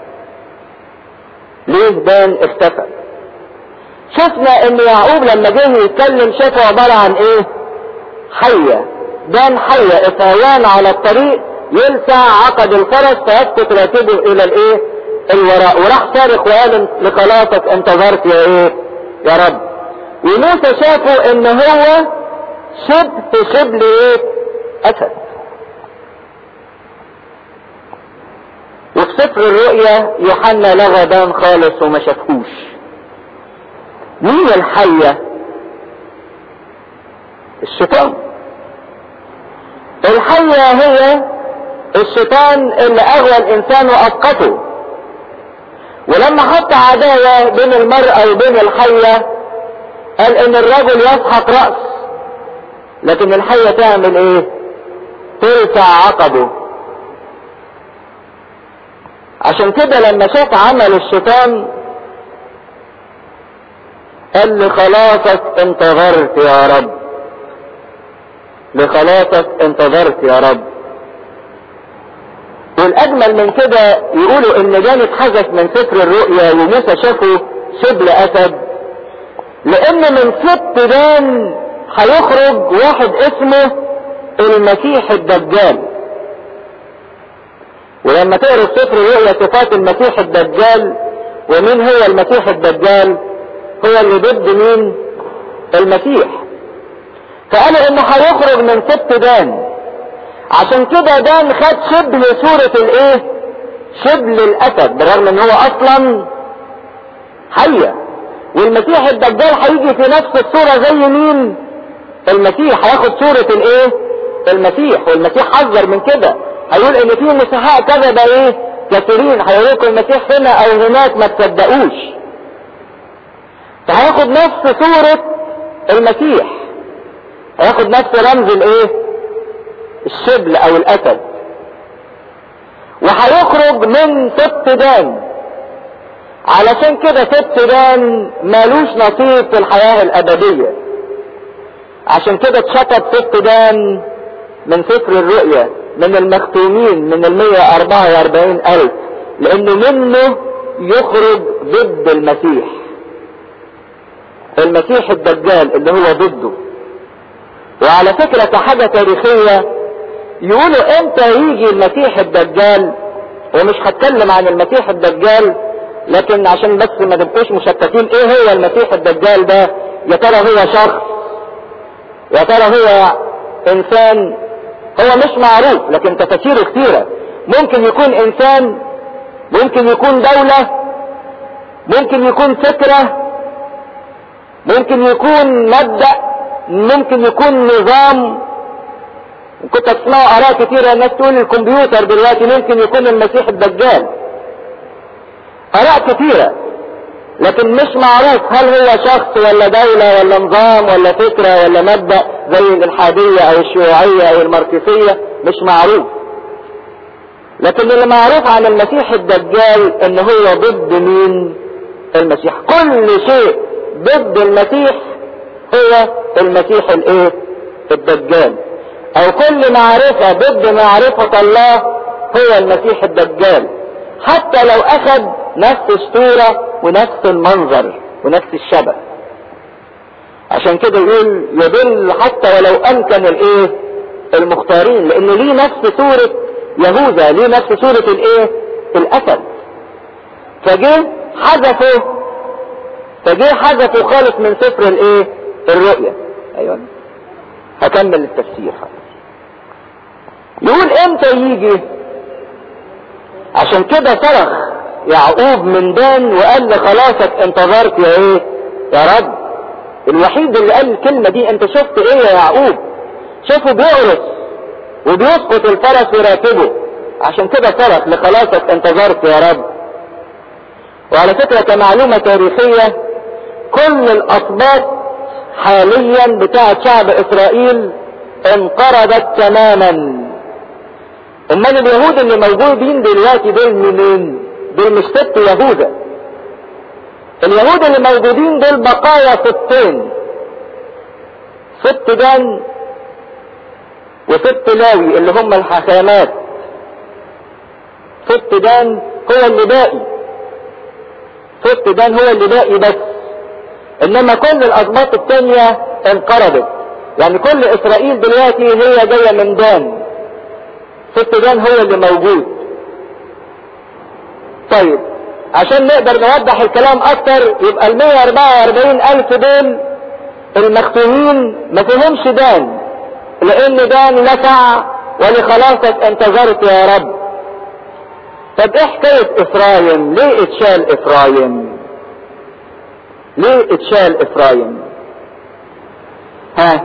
ليه دان اختفى شفنا ان يعقوب لما جه يتكلم شافه عبارة عن ايه حية دان حية افهوان على الطريق يلسع عقد الفرس فيسقط راكبه الى الايه الوراء وراح صارخ وقال لخلاصك انتظرت يا ايه يا رب وموسى شافوا ان هو شبه شبل ايه اسد وفي سفر الرؤيا يوحنا لغى دان خالص وما شافهوش مين الحية الشيطان الحية هي الشيطان اللي اغوى الانسان واسقطه ولما حط عداوة بين المرأة وبين الحية قال ان الرجل يسحق رأس لكن الحية تعمل ايه تلسع عقبه عشان كده لما شاف عمل الشيطان قال لخلاصك انتظرت يا رب لخلاصك انتظرت يا رب والاجمل من كده يقولوا ان جان اتحذف من سفر الرؤيا وموسى شافه شبل اسد لان من ست دان هيخرج واحد اسمه المسيح الدجال ولما تقرا سفر الرؤيا صفات المسيح الدجال ومين هو المسيح الدجال هو اللي ضد مين المسيح فقالوا انه هيخرج من ست دان عشان كده دان خد شبه صورة الايه شبل الاسد بالرغم ان هو اصلا حية والمسيح الدجال هيجي في نفس الصورة زي مين المسيح هياخد صورة الايه المسيح والمسيح حذر من كده هيقول ان في مسيحاء كذبة ايه كثيرين هيقول لكم المسيح هنا او هناك ما تصدقوش فهياخد نفس صورة المسيح هياخد نفس رمز الايه الشبل او الاسد وهيخرج من ست دان علشان كده ست دان مالوش نصيب في الحياة الابدية عشان كده اتشطب ست دان من سفر الرؤيا من المختومين من المية اربعة واربعين الف لانه منه يخرج ضد المسيح المسيح الدجال اللي هو ضده وعلى فكرة كحاجة تاريخية يقولوا امتى يجي المسيح الدجال ومش هتكلم عن المسيح الدجال لكن عشان بس ما تبقوش مشتتين ايه هو المسيح الدجال ده يا ترى هو شخص يا ترى هو انسان هو مش معروف لكن تفاسيره كتيرة ممكن يكون انسان ممكن يكون دولة ممكن يكون فكرة ممكن يكون مبدأ ممكن يكون نظام كنت اسمعوا اراء كتيرة الناس تقول الكمبيوتر دلوقتي ممكن يكون المسيح الدجال اراء كتيرة لكن مش معروف هل هو شخص ولا دولة ولا نظام ولا فكرة ولا مبدأ زي الالحادية او الشيوعية او الماركسية مش معروف لكن اللي معروف عن المسيح الدجال ان هو ضد مين المسيح كل شيء ضد المسيح هو المسيح الايه الدجال او كل معرفة ضد معرفة الله هو المسيح الدجال حتى لو اخذ نفس الصورة ونفس المنظر ونفس الشبه عشان كده يقول يدل حتى ولو امكن الايه المختارين لان ليه نفس صورة يهوذا ليه نفس صورة الايه الاسد فجه حذفه فجه حذفه خالص من سفر الايه الرؤيا ايوه هكمل التفسير يقول امتى يجي عشان كده صرخ يعقوب من دان وقال لخلاصك انتظرت يا ايه يا رب الوحيد اللي قال الكلمة دي انت شفت ايه يا يعقوب شافه بيقرص وبيسقط الفرس وراكبه عشان كده صرخ لخلاصك انتظرت يا رب وعلى فكرة كمعلومة تاريخية كل الاسباط حاليا بتاعة شعب اسرائيل انقرضت تماما امال اليهود اللي موجودين دلوقتي دول منين دول مش ست يهوذا اليهود اللي موجودين دول بقايا ستين ست دان وست لاوي اللي هم الحكامات ست دان هو اللي باقي ست دان هو اللي باقي بس انما كل الاسباط التانية انقرضت يعني كل اسرائيل دلوقتي هي جاية من دان ست دان هو اللي موجود طيب عشان نقدر نوضح الكلام اكتر يبقى ال 144 الف دول المختومين ما فيهمش دان لان دان نفع ولخلاصك انتظرت يا رب طب ايه حكاية افرايم ليه اتشال افرايم ليه اتشال افرايم ها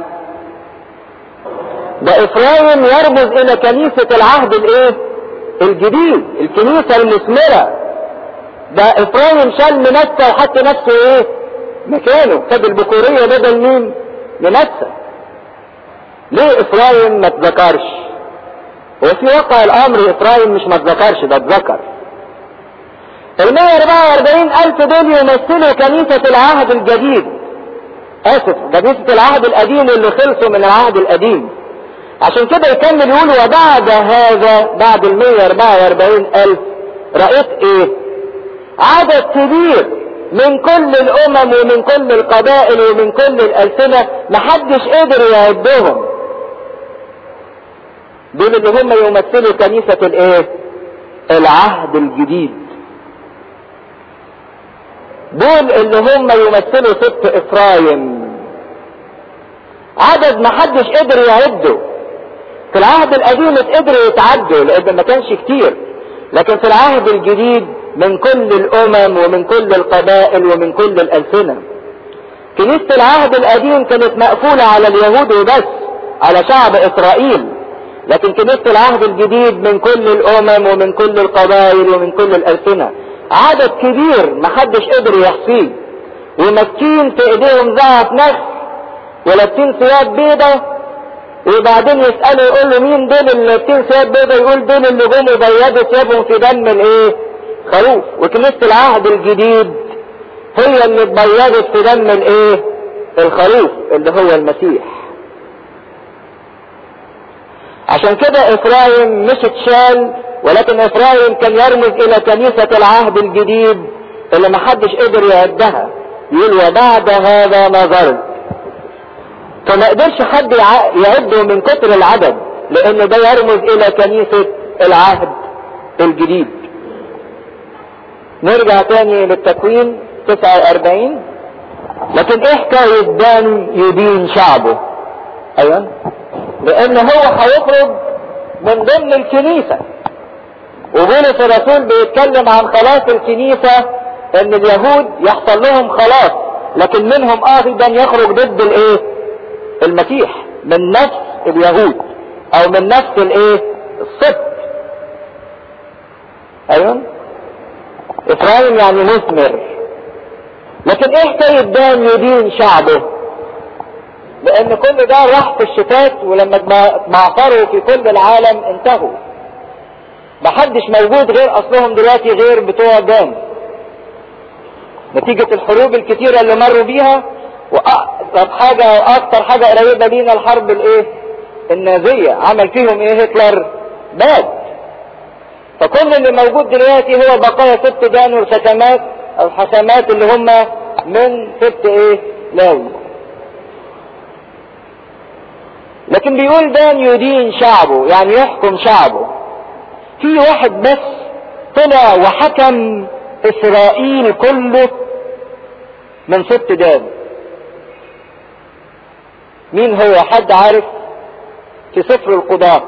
ده افرايم يرمز الى كنيسة العهد الايه الجديد الكنيسة المثمرة ده افرايم شال منسى وحط نفسه ايه مكانه خد البكورية بدل مين منسى ليه افرايم ما اتذكرش وفي واقع الامر افرايم مش ما اتذكرش ده اتذكر ال 144 الف دول يمثلوا كنيسة العهد الجديد اسف كنيسة العهد القديم اللي خلصوا من العهد القديم عشان كده يكمل يقول وبعد هذا بعد ال 144 الف رأيت ايه عدد كبير من كل الامم ومن كل القبائل ومن كل الالسنة محدش قدر يعدهم دول اللي هم يمثلوا كنيسة الايه العهد الجديد دول اللي هم يمثلوا سبط افرايم عدد محدش قدر يعده في العهد القديم قدروا يتعدوا لان ما كانش كتير لكن في العهد الجديد من كل الامم ومن كل القبائل ومن كل الالسنة كنيسة العهد القديم كانت مقفولة على اليهود وبس على شعب اسرائيل لكن كنيسة العهد الجديد من كل الامم ومن كل القبائل ومن كل الالسنة عدد كبير محدش قدر يحصيه وماسكين في ايديهم ذهب نخ ولابسين ثياب بيضة وبعدين يسألوا يقول له مين دول اللي لابسين ثياب بيضة يقول دول اللي جم وبيضوا ثيابهم في دم الايه خروف وكنيسة العهد الجديد هي اللي اتبيضت في دم الايه الخروف اللي هو المسيح عشان كده افرايم مش اتشال ولكن افرايم كان يرمز الى كنيسة العهد الجديد اللي محدش قدر يعدها يقول وبعد هذا نظرت فما قدرش حد يعده من كتر العدد لان ده يرمز الى كنيسة العهد الجديد نرجع تاني للتكوين 49 لكن ايه حكاية دان يدين شعبه ايوه لان هو هيخرج من ضمن الكنيسة وبولس الرسول بيتكلم عن خلاص الكنيسة ان اليهود يحصل لهم خلاص لكن منهم ايضا يخرج ضد الايه المسيح من نفس اليهود او من نفس الايه السبت ايوه افرايم يعني مثمر لكن ايه حكاية دان يدين شعبه لان كل ده راح في الشتات ولما معصروا في كل العالم انتهوا محدش موجود غير اصلهم دلوقتي غير بتوع دان نتيجة الحروب الكتيرة اللي مروا بيها واقرب حاجة واكتر حاجة قريبة لينا الحرب الايه النازية عمل فيهم ايه هتلر باد فكل اللي موجود دلوقتي هو بقايا ست دان والختمات او الحسمات اللي هم من ست ايه لاوي لكن بيقول دان يدين شعبه يعني يحكم شعبه في واحد بس طلع وحكم اسرائيل كله من ست دان مين هو حد عارف في سفر القضاء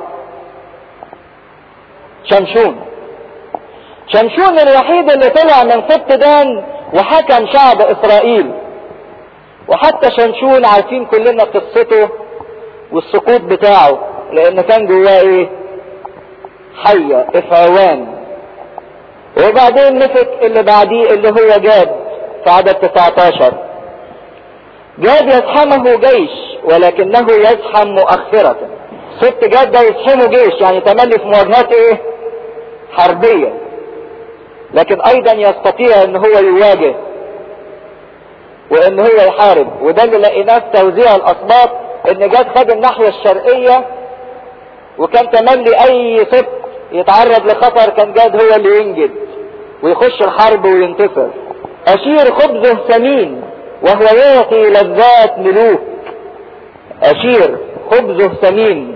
شمشون شمشون الوحيد اللي طلع من ست دان وحكم شعب اسرائيل وحتى شمشون عارفين كلنا قصته والسقوط بتاعه لان كان جواه ايه حية افعوان وبعدين مسك اللي بعديه اللي هو جاد في عدد 19 جاد يزحمه جيش ولكنه يزحم مؤخرة ست جاد ده يزحمه جيش يعني تملي في مواجهات ايه حربية لكن ايضا يستطيع ان هو يواجه وان هو يحارب وده اللي لقيناه في توزيع الاسباط ان جاد خد الناحية الشرقية وكان تملي اي ست يتعرض لخطر كان جاد هو اللي ينجد ويخش الحرب وينتصر اشير خبزه ثمين وهو يعطي لذات ملوك اشير خبزه ثمين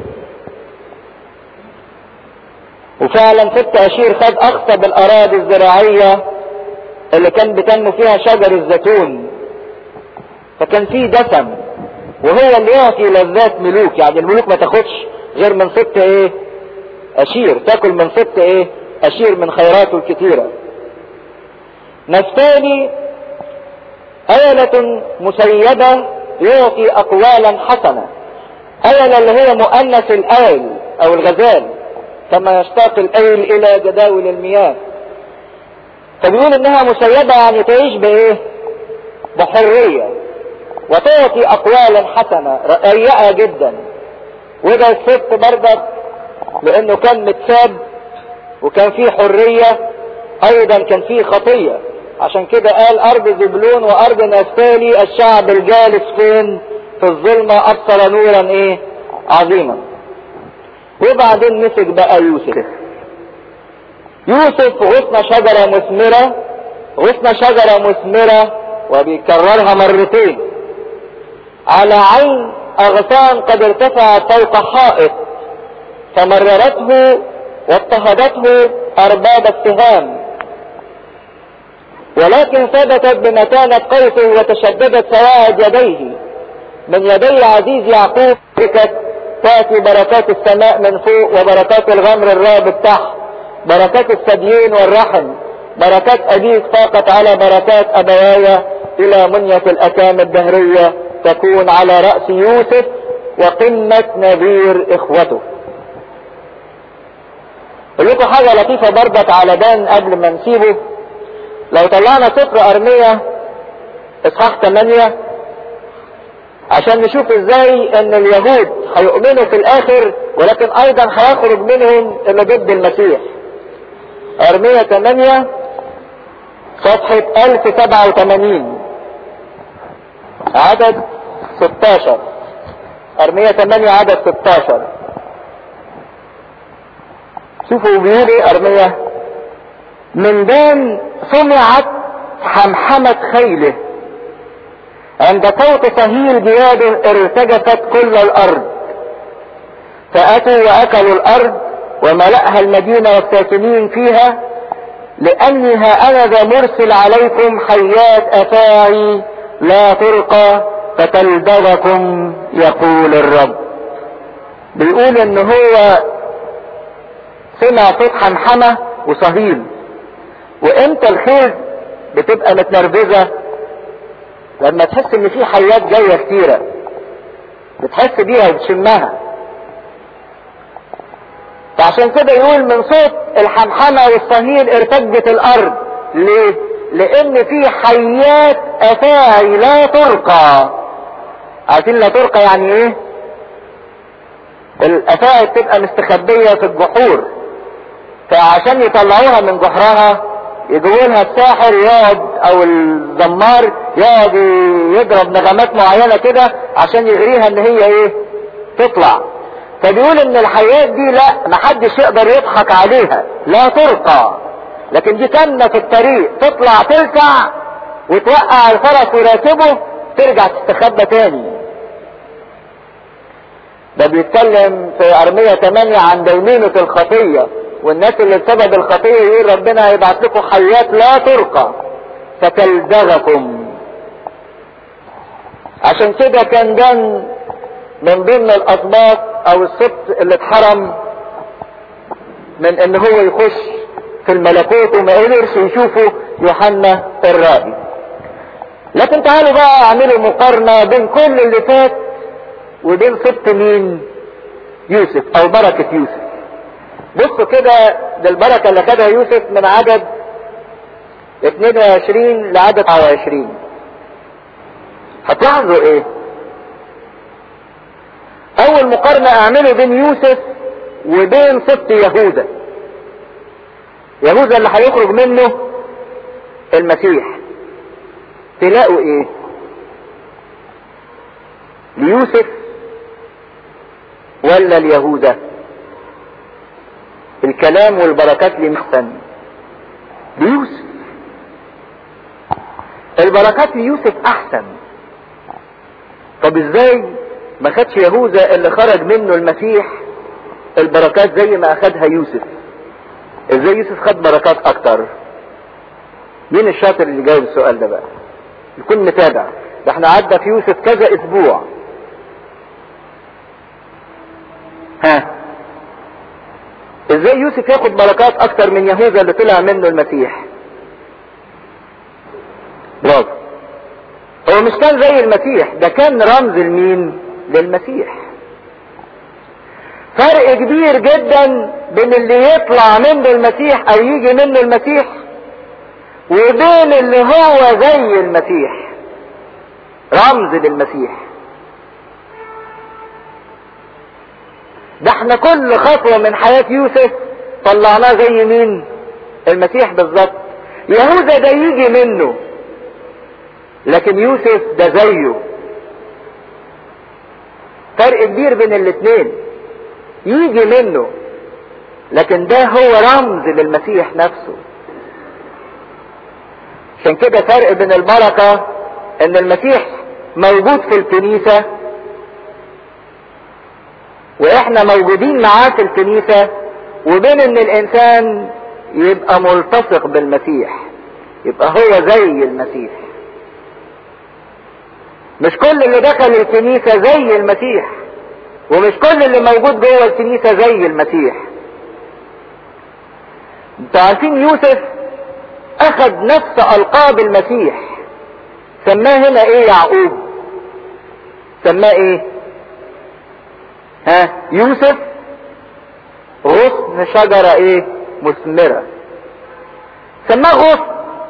وفعلا ست اشير خد اخصب الاراضي الزراعية اللي كان بتنمو فيها شجر الزيتون فكان فيه دسم وهو اللي يعطي لذات ملوك يعني الملوك ما تاخدش غير من ست ايه اشير تاكل من ست ايه اشير من خيراته الكتيرة نفتالي آلة مسيدة يعطي أقوالا حسنة آلة اللي هي مؤنث الآل أو الغزال كما يشتاق الآيل إلى جداول المياه فبيقول إنها مسيدة يعني تعيش بإيه؟ بحرية وتعطي أقوالا حسنة رقيقة جدا وده الست برضك لأنه كان متساب وكان فيه حرية أيضا كان فيه خطية عشان كده قال ارض زبلون وارض نفتالي الشعب الجالس فين في الظلمة ابصر نورا ايه عظيما وبعدين مسك بقى يوسف يوسف غصن شجرة مثمرة غصن شجرة مثمرة وبيكررها مرتين على عين اغصان قد ارتفعت فوق حائط فمررته واضطهدته ارباب السهام ولكن ثبتت بمتانة قوسه وتشددت سواعد يديه من يدي عزيز يعقوب بركت تأتي بركات السماء من فوق وبركات الغمر الرابط تحت بركات الثديين والرحم بركات أبيك فاقت على بركات أبوايا إلى منية الأكام الدهرية تكون على رأس يوسف وقمة نذير إخوته أقول لكم حاجة لطيفة برضك على دان قبل ما نسيبه لو طلعنا سفر ارمية اصحاح 8 عشان نشوف ازاي ان اليهود هيؤمنوا في الاخر ولكن ايضا هيخرج منهم اللي ضد المسيح ارمية 8 صفحة 1087 عدد 16 ارمية 8 عدد 16 شوفوا بيقول ايه ارمية من دان سمعت حمحمة خيله عند صوت صهيل جياد ارتجفت كل الارض فاتوا واكلوا الارض وملأها المدينة والساكنين فيها لاني ها انا ذا مرسل عليكم حيات افاعي لا ترقى فتلدغكم يقول الرب بيقول ان هو سمع صوت حمحمة وصهيل وامتى الخيل بتبقى متنرفزة لما تحس ان في حيات جاية كتيرة بتحس بيها وتشمها فعشان كده يقول من صوت الحمحمة والصهيل ارتجت الارض ليه لان في حيات افاعي لا ترقى عارفين لا ترقى يعني ايه الافاعي بتبقى مستخبية في الجحور فعشان يطلعوها من جحرها يجيبوا لها الساحر يقعد او الزمار يقعد يضرب نغمات معينة كده عشان يغريها ان هي ايه تطلع فبيقول ان الحياة دي لا محدش يقدر يضحك عليها لا ترقى لكن دي سنة في الطريق تطلع تلسع وتوقع الفرس وراكبه ترجع تستخبى تاني ده بيتكلم في ارمية 8 عن دينونة الخطية والناس اللي بسبب الخطية يقول ربنا هيبعت لكم حياة لا ترقى فتلدغكم عشان كده كان ده من ضمن الاسباط او السبط اللي اتحرم من ان هو يخش في الملكوت وما قدرش يشوفه يوحنا الرائي لكن تعالوا بقى اعملوا مقارنة بين كل اللي فات وبين سبط مين يوسف او بركة يوسف بصوا كده ده البركة اللي خدها يوسف من عدد 22 لعدد 29 هتلاحظوا ايه اول مقارنة اعمله بين يوسف وبين سبط يهوذا يهوذا اللي هيخرج منه المسيح تلاقوا ايه ليوسف ولا ليهوذا الكلام والبركات لمحسن ليوسف البركات ليوسف احسن طب ازاي ما خدش يهوذا اللي خرج منه المسيح البركات زي ما اخدها يوسف ازاي يوسف خد بركات اكتر مين الشاطر اللي جاوب السؤال ده بقى يكون متابع ده احنا عدى في يوسف كذا اسبوع ها ازاي يوسف ياخد بركات اكتر من يهوذا اللي طلع منه المسيح برافو هو مش كان زي المسيح ده كان رمز لمين للمسيح فرق كبير جدا بين اللي يطلع منه المسيح او يجي منه المسيح وبين اللي هو زي المسيح رمز للمسيح ده احنا كل خطوة من حياة يوسف طلعناه زي مين المسيح بالظبط يهوذا ده يجي منه لكن يوسف ده زيه فرق كبير بين الاتنين يجي منه لكن ده هو رمز للمسيح نفسه عشان كده فرق بين البركة ان المسيح موجود في الكنيسة واحنا موجودين معاه في الكنيسة وبين ان الانسان يبقى ملتصق بالمسيح يبقى هو زي المسيح مش كل اللي دخل الكنيسة زي المسيح ومش كل اللي موجود جوه الكنيسة زي المسيح انتوا عارفين يوسف اخذ نفس القاب المسيح سماه هنا ايه يعقوب سماه ايه ها يوسف غصن شجرة ايه مثمرة سماه غصن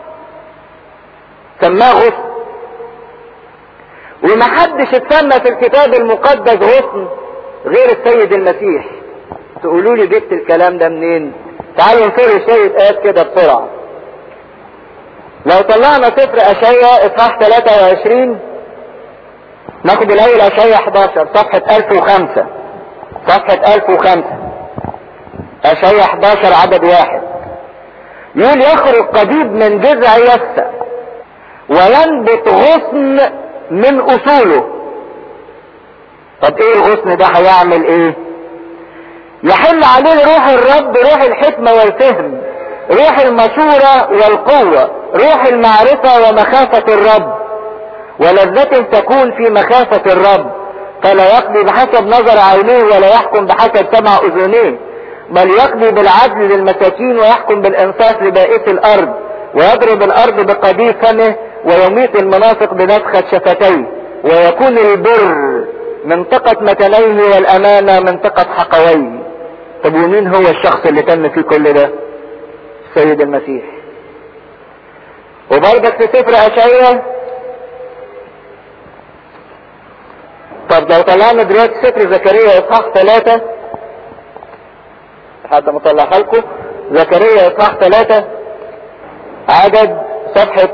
سماه غصن ومحدش اتسمى في الكتاب المقدس غصن غير السيد المسيح تقولوا لي جبت الكلام ده منين تعالوا نفر شوية آيات كده بسرعة لو طلعنا سفر أشعياء إصحاح 23 ناخد الأول أشعياء 11 صفحة 1005 صفحة 1005 أشعياء 11 عدد واحد يقول يخرج قضيب من جذع يسع وينبت غصن من أصوله طب ايه الغصن ده هيعمل ايه يحل عليه روح الرب روح الحكمة والفهم روح المشورة والقوة روح المعرفة ومخافة الرب ولذة تكون في مخافة الرب فلا يقضي بحسب نظر عينيه ولا يحكم بحسب سمع اذنيه بل يقضي بالعدل للمساكين ويحكم بالانصاف لبائس الارض ويضرب الارض بقضيب فمه ويميت المنافق بنفخة شفتيه ويكون البر منطقة متنيه والامانة منطقة حقويه طب ومين هو الشخص اللي تم فيه كل ده السيد المسيح وبرضك في سفر اشعياء طب لو طلعنا دلوقتي سفر زكريا اصحاح ثلاثة لحد ما اطلعها لكم زكريا اصحاح ثلاثة عدد صفحة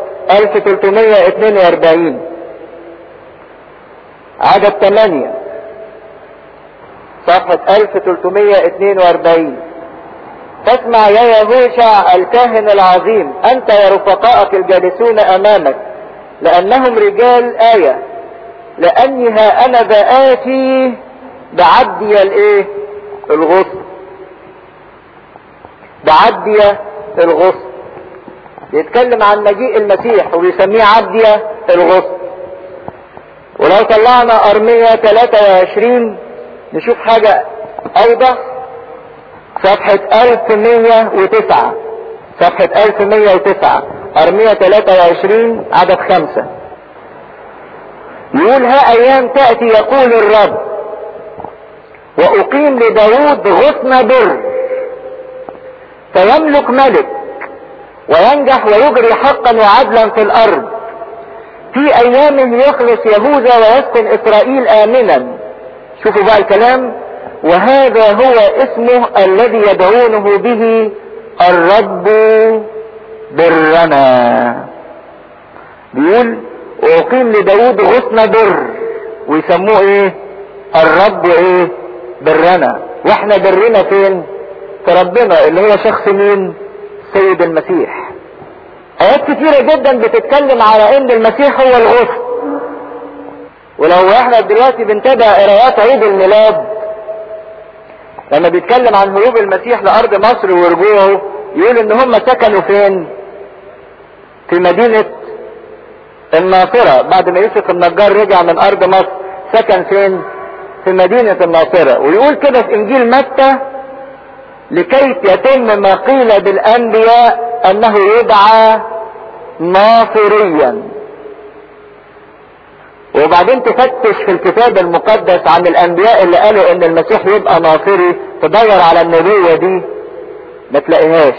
1342 عدد 8 صفحة 1342 تسمع يا يهوشع الكاهن العظيم انت ورفقائك الجالسون امامك لانهم رجال آية لاني ها انا بآتي بعدي الايه الغصن بعدي الغصن يتكلم عن مجيء المسيح وبيسميه عدي الغصن ولو طلعنا ارمية 23 نشوف حاجة اوضح صفحة 1109 صفحة 1109 ارمية 23 عدد خمسة يقول ها ايام تأتي يقول الرب واقيم لداود غصن بر فيملك ملك وينجح ويجري حقا وعدلا في الارض في ايام يخلص يهوذا ويسكن اسرائيل امنا شوفوا بقى الكلام وهذا هو اسمه الذي يدعونه به الرب برنا بيقول واقيم لداود غصن بر ويسموه ايه الرب ايه برنا واحنا برنا فين في ربنا اللي هو شخص مين سيد المسيح ايات كتيرة جدا بتتكلم على ان المسيح هو الغصن ولو احنا دلوقتي بنتابع قراءات عيد الميلاد لما بيتكلم عن هروب المسيح لارض مصر ورجوعه يقول ان هم سكنوا فين في مدينة الناصرة بعد ما يوسف النجار رجع من ارض مصر سكن فين في مدينة الناصرة ويقول كده في انجيل متى لكي يتم ما قيل بالانبياء انه يدعى ناصريا وبعدين تفتش في الكتاب المقدس عن الانبياء اللي قالوا ان المسيح يبقى ناصري تدور على النبوة دي ما تلاقيهاش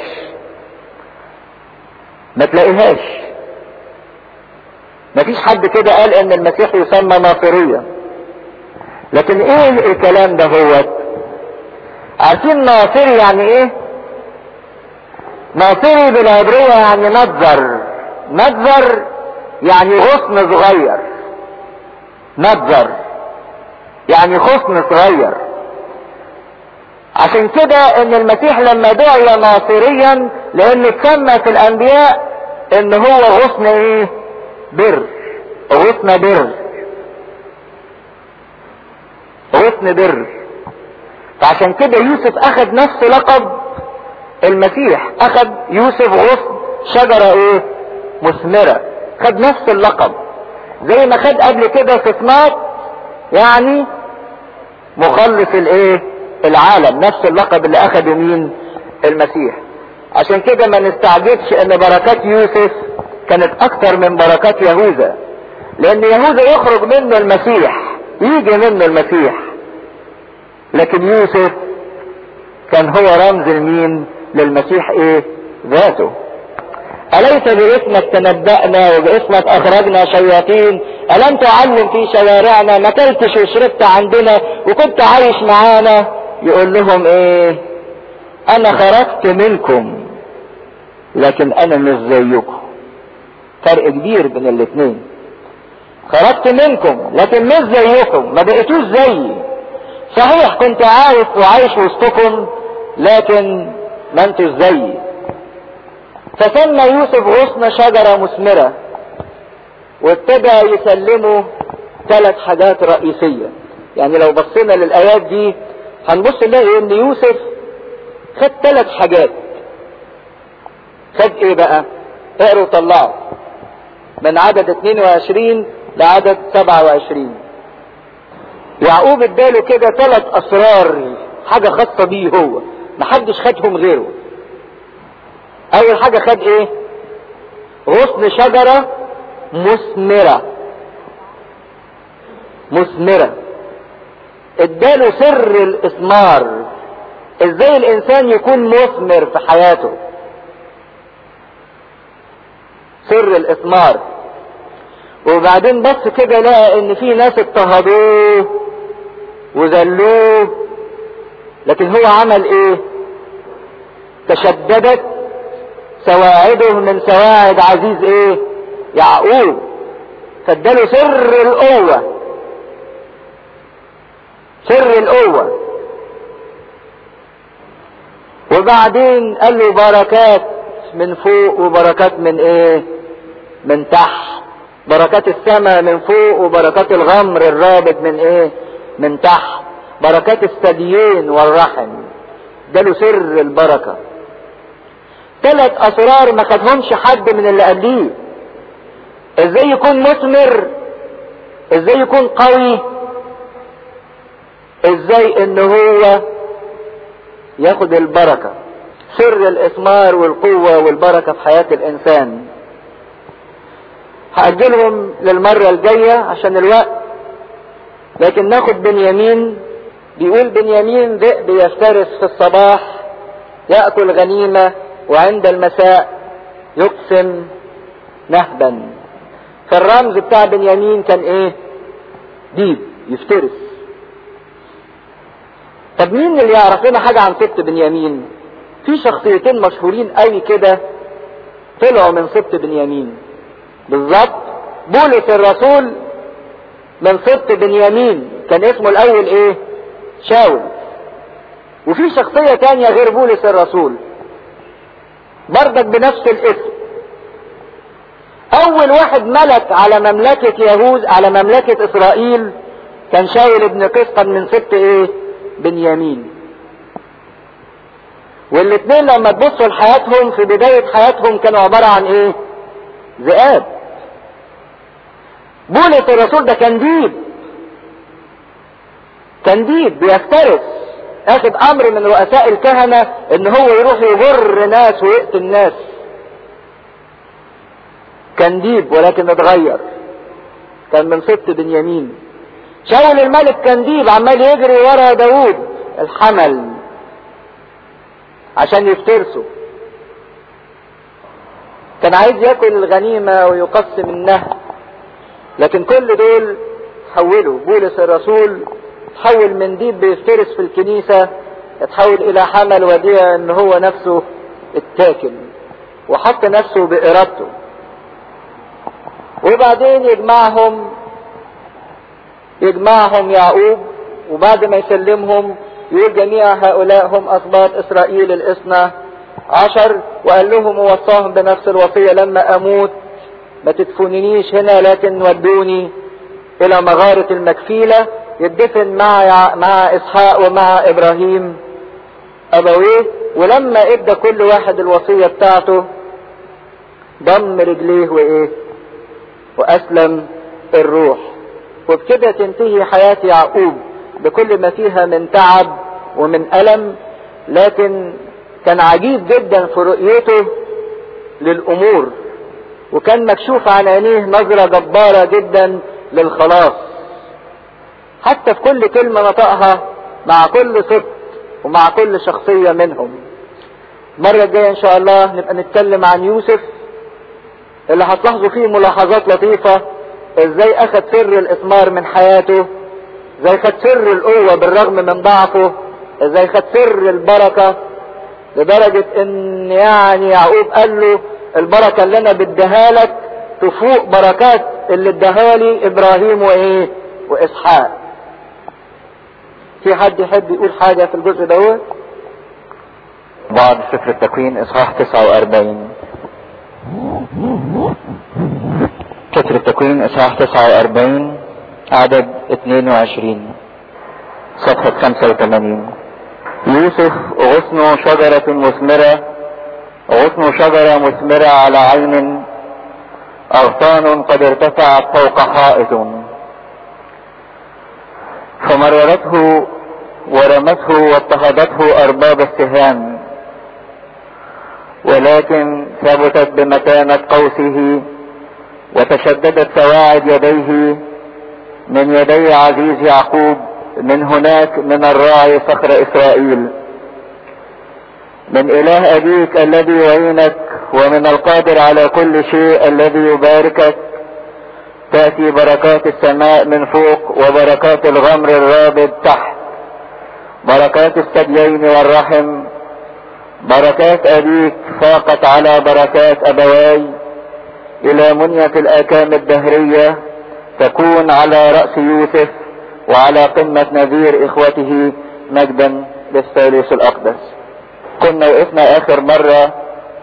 ما تلاقيهاش ما فيش حد كده قال ان المسيح يسمى ناصريا لكن ايه الكلام ده هو عارفين ناصري يعني ايه ناصري بالعبرية يعني نظر نظر يعني غصن صغير نظر يعني غصن صغير عشان كده ان المسيح لما دعي ناصريا لان اتسمى في الانبياء ان هو غصن ايه بر غصن بر غصن بر فعشان كده يوسف اخذ نفس لقب المسيح اخذ يوسف غصن شجرة ايه مثمرة خد نفس اللقب زي ما خد قبل كده صفنات يعني مخلص الايه العالم نفس اللقب اللي اخده مين المسيح عشان كده ما نستعجبش ان بركات يوسف كانت اكتر من بركات يهوذا لان يهوذا يخرج منه المسيح يجي منه المسيح لكن يوسف كان هو رمز المين للمسيح ايه ذاته أليس باسمك تنبأنا وباسمك أخرجنا شياطين ألم تعلم في شوارعنا ما كلتش وشربت عندنا وكنت عايش معانا يقول لهم ايه أنا خرجت منكم لكن أنا مش زيكم فرق كبير بين الاثنين خرجت منكم لكن مش زيكم ما بقيتوش زيي صحيح كنت عايش وعايش وسطكم لكن ما انتوش زيي فسمى يوسف غصن شجرة مثمرة وابتدى يسلمه ثلاث حاجات رئيسية يعني لو بصينا للآيات دي هنبص نلاقي ان يوسف خد ثلاث حاجات خد ايه بقى اقروا وطلعوا من عدد 22 لعدد 27 يعقوب اداله كده ثلاث اسرار حاجة خاصة بيه هو محدش خدهم غيره اول حاجة خد ايه غصن شجرة مثمرة مثمرة اداله سر الاثمار ازاي الانسان يكون مثمر في حياته سر الاثمار وبعدين بص كده لقى ان في ناس اضطهدوه وذلوه لكن هو عمل ايه تشددت سواعده من سواعد عزيز ايه يعقوب فاداله سر القوة سر القوة وبعدين قال له بركات من فوق وبركات من ايه من تحت بركات السماء من فوق وبركات الغمر الرابط من ايه من تحت بركات الثديين والرحم ده له سر البركه ثلاث اسرار ما خدهمش حد من اللي قبليه ازاي يكون مثمر ازاي يكون قوي ازاي ان هو ياخد البركة سر الاثمار والقوة والبركة في حياة الانسان هأجلهم للمرة الجاية عشان الوقت لكن ناخد بنيامين بيقول بنيامين ذئب يفترس في الصباح يأكل غنيمة وعند المساء يقسم نهبا فالرمز بتاع بنيامين كان ايه ديب يفترس طب مين اللي يعرف لنا حاجة عن سبط بنيامين في شخصيتين مشهورين قوي كده طلعوا من سبط بنيامين بالظبط بولس الرسول من سبط بنيامين كان اسمه الاول ايه شاول وفي شخصية تانية غير بولس الرسول بردك بنفس الاسم اول واحد ملك على مملكة يهود على مملكة اسرائيل كان شاول ابن قسطن من سبط ايه بنيامين والاثنين لما تبصوا لحياتهم في بداية حياتهم كانوا عبارة عن ايه ذئاب بولس الرسول ده كان ديب كان ديب بيفترس اخد امر من رؤساء الكهنة ان هو يروح يغر ناس ويقتل ناس كان ديب ولكن اتغير كان من سبط بنيامين شاول الملك كان ديب عمال يجري ورا داوود الحمل عشان يفترسه كان عايز ياكل الغنيمة ويقسم النهب لكن كل دول حولوا بولس الرسول تحول من ديب بيفترس في الكنيسة اتحول الى حمل وديع ان هو نفسه اتاكل وحط نفسه بارادته وبعدين يجمعهم يجمعهم يعقوب وبعد ما يسلمهم يقول جميع هؤلاء هم اسباط اسرائيل الاثنى عشر وقال لهم ووصاهم بنفس الوصية لما اموت ما تدفننيش هنا لكن ودوني الى مغارة المكفيلة يدفن مع مع اسحاق ومع ابراهيم ابويه ولما ادى كل واحد الوصية بتاعته ضم رجليه وايه واسلم الروح وبكده تنتهي حياة يعقوب بكل ما فيها من تعب ومن ألم لكن كان عجيب جدا في رؤيته للأمور وكان مكشوف عن عينيه نظرة جبارة جدا للخلاص حتى في كل كلمة نطقها مع كل صدق ومع كل شخصية منهم المرة الجاية إن شاء الله نبقى نتكلم عن يوسف اللي هتلاحظوا فيه ملاحظات لطيفة ازاي اخد سر الاثمار من حياته ازاي خد سر القوة بالرغم من ضعفه ازاي خد سر البركة لدرجة ان يعني يعقوب قال له البركة اللي انا بديها لك تفوق بركات اللي اداها لي ابراهيم وايه واسحاق في حد يحب يقول حاجة في الجزء دوت بعد سفر التكوين اصحاح 49 سفر التكوين اصحاح 49 عدد 22 صفحة 85 يوسف غصن شجرة مثمرة غصن شجرة مثمرة على عين أغصان قد ارتفعت فوق حائط فمررته ورمته واضطهدته أرباب السهام ولكن ثبتت بمتانة قوسه وتشددت سواعد يديه من يدي عزيز يعقوب من هناك من الراعي صخر اسرائيل من اله ابيك الذي يعينك ومن القادر على كل شيء الذي يباركك تأتي بركات السماء من فوق وبركات الغمر الرابد تحت بركات الثديين والرحم بركات ابيك فاقت على بركات ابواي الى منية الاكام الدهرية تكون على رأس يوسف وعلى قمة نذير اخوته مجدا للثالوث الاقدس كنا وقفنا اخر مرة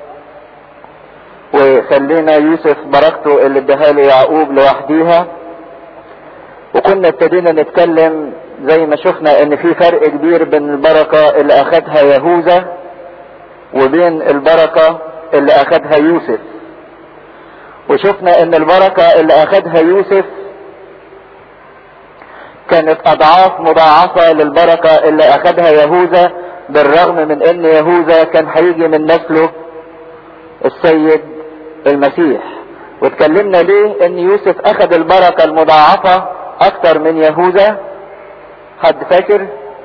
وخلينا يوسف بركته اللي اداها له يعقوب لوحديها وكنا ابتدينا نتكلم زي ما شفنا ان في فرق كبير بين البركة اللي اخدها يهوذا وبين البركة اللي اخدها يوسف وشفنا ان البركة اللي اخدها يوسف كانت اضعاف مضاعفة للبركة اللي اخدها يهوذا بالرغم من ان يهوذا كان هيجي من نسله السيد المسيح واتكلمنا ليه ان يوسف اخذ البركة المضاعفة اكتر من يهوذا حد فاكر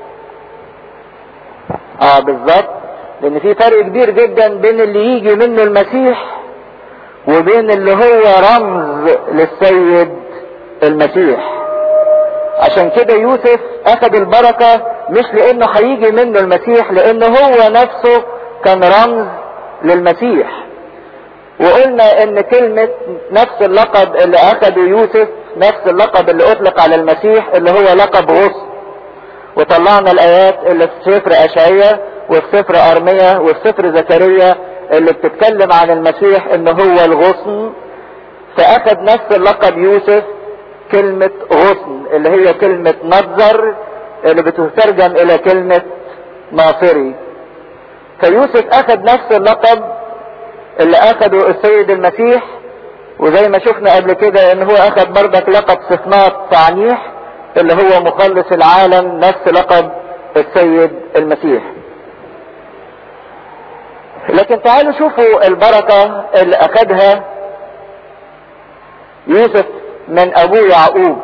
اه بالظبط لان في فرق كبير جدا بين اللي يجي منه المسيح وبين اللي هو رمز للسيد المسيح عشان كده يوسف اخذ البركة مش لانه هيجي منه المسيح لانه هو نفسه كان رمز للمسيح وقلنا ان كلمة نفس اللقب اللي اخده يوسف نفس اللقب اللي اطلق على المسيح اللي هو لقب غصن وطلعنا الايات اللي في سفر اشعية وفي سفر ارمية وفي سفر زكريا اللي بتتكلم عن المسيح ان هو الغصن فاخد نفس اللقب يوسف كلمة غصن اللي هي كلمة نظر اللي بتترجم الى كلمة ناصري فيوسف اخد نفس اللقب اللي اخده السيد المسيح وزي ما شفنا قبل كده ان هو اخد بردك لقب صفنات تعنيح اللي هو مخلص العالم نفس لقب السيد المسيح لكن تعالوا شوفوا البركة اللي اخدها يوسف من ابوه يعقوب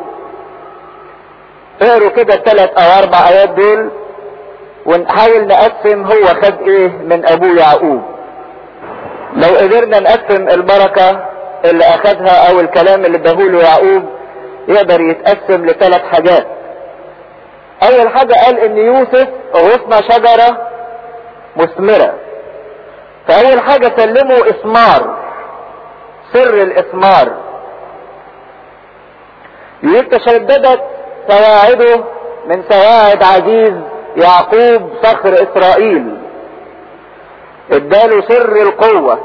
اقروا كده الثلاث او اربع ايات دول ونحاول نقسم هو خد ايه من ابوه يعقوب لو قدرنا نقسم البركة اللي اخدها او الكلام اللي اداهوله يعقوب يقدر يتقسم لثلاث حاجات اول حاجة قال ان يوسف غصن شجرة مثمرة فاول حاجة سلمه اسمار سر الاسمار يقول تشددت سواعده من سواعد عزيز يعقوب صخر اسرائيل اداله سر القوة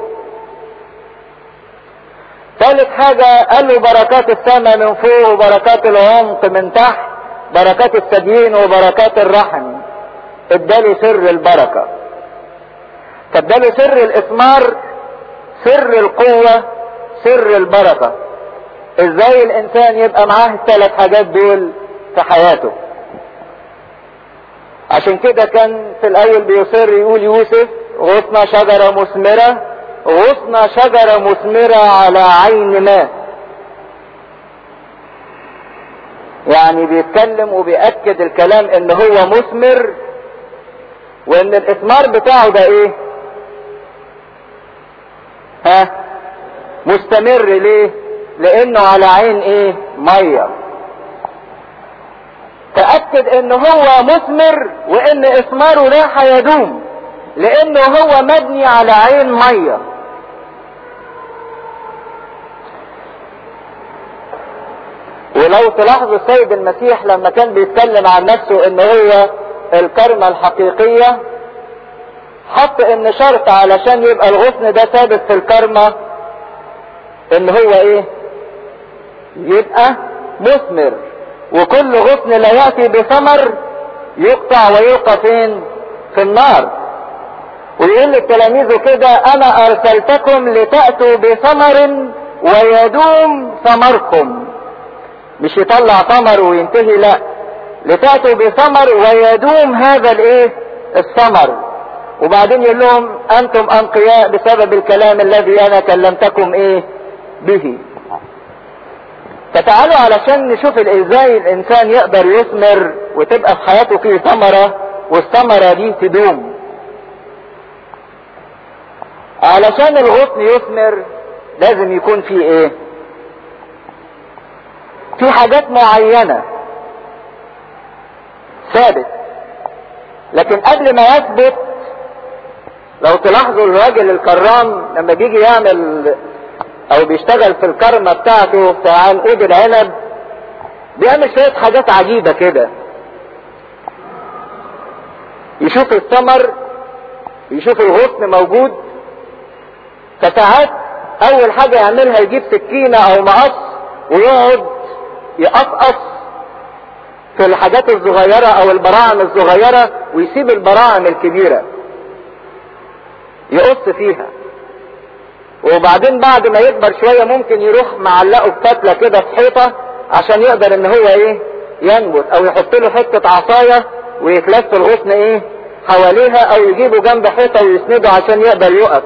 ثالث حاجة قال له بركات السماء من فوق وبركات العمق من تحت بركات الثديين وبركات الرحم اداله سر البركة فاداله سر الاثمار سر القوة سر البركة ازاي الانسان يبقى معاه الثلاث حاجات دول في حياته عشان كده كان في الاول بيصر يقول يوسف غصن شجرة مثمرة غصن شجرة مثمرة على عين ماء يعني بيتكلم وبيأكد الكلام ان هو مثمر وان الاثمار بتاعه ده ايه ها مستمر ليه لانه على عين ايه ميه تأكد ان هو مثمر وان اثماره لا هيدوم لانه هو مبني على عين ميه ولو تلاحظوا السيد المسيح لما كان بيتكلم عن نفسه ان هو الكرمة الحقيقية حط ان شرط علشان يبقى الغصن ده ثابت في الكرمة ان هو ايه يبقى مثمر وكل غصن لا يأتي بثمر يقطع ويلقى فين في النار ويقول لتلاميذه كده انا ارسلتكم لتأتوا بثمر ويدوم ثمركم مش يطلع ثمر وينتهي لا لتأتوا بثمر ويدوم هذا الايه الثمر وبعدين يقول لهم انتم انقياء بسبب الكلام الذي انا كلمتكم ايه به فتعالوا علشان نشوف ازاي الانسان يقدر يثمر وتبقى في حياته فيه ثمرة والثمرة دي تدوم علشان الغصن يثمر لازم يكون فيه ايه في حاجات معينة ثابت لكن قبل ما يثبت لو تلاحظوا الراجل الكرام لما بيجي يعمل او بيشتغل في الكرمة بتاعته بتاع عنقود العنب بيعمل شوية حاجات عجيبة كده يشوف الثمر يشوف الغصن موجود فساعات اول حاجة يعملها يجيب سكينة او مقص ويقعد يقصقص في الحاجات الصغيرة او البراعم الصغيرة ويسيب البراعم الكبيرة يقص فيها وبعدين بعد ما يكبر شوية ممكن يروح معلقه بفتلة كده في حيطة عشان يقدر ان هو ايه ينبت او يحط له حتة عصاية ويتلف الغصن ايه حواليها او يجيبه جنب حيطة ويسنده عشان يقدر يقف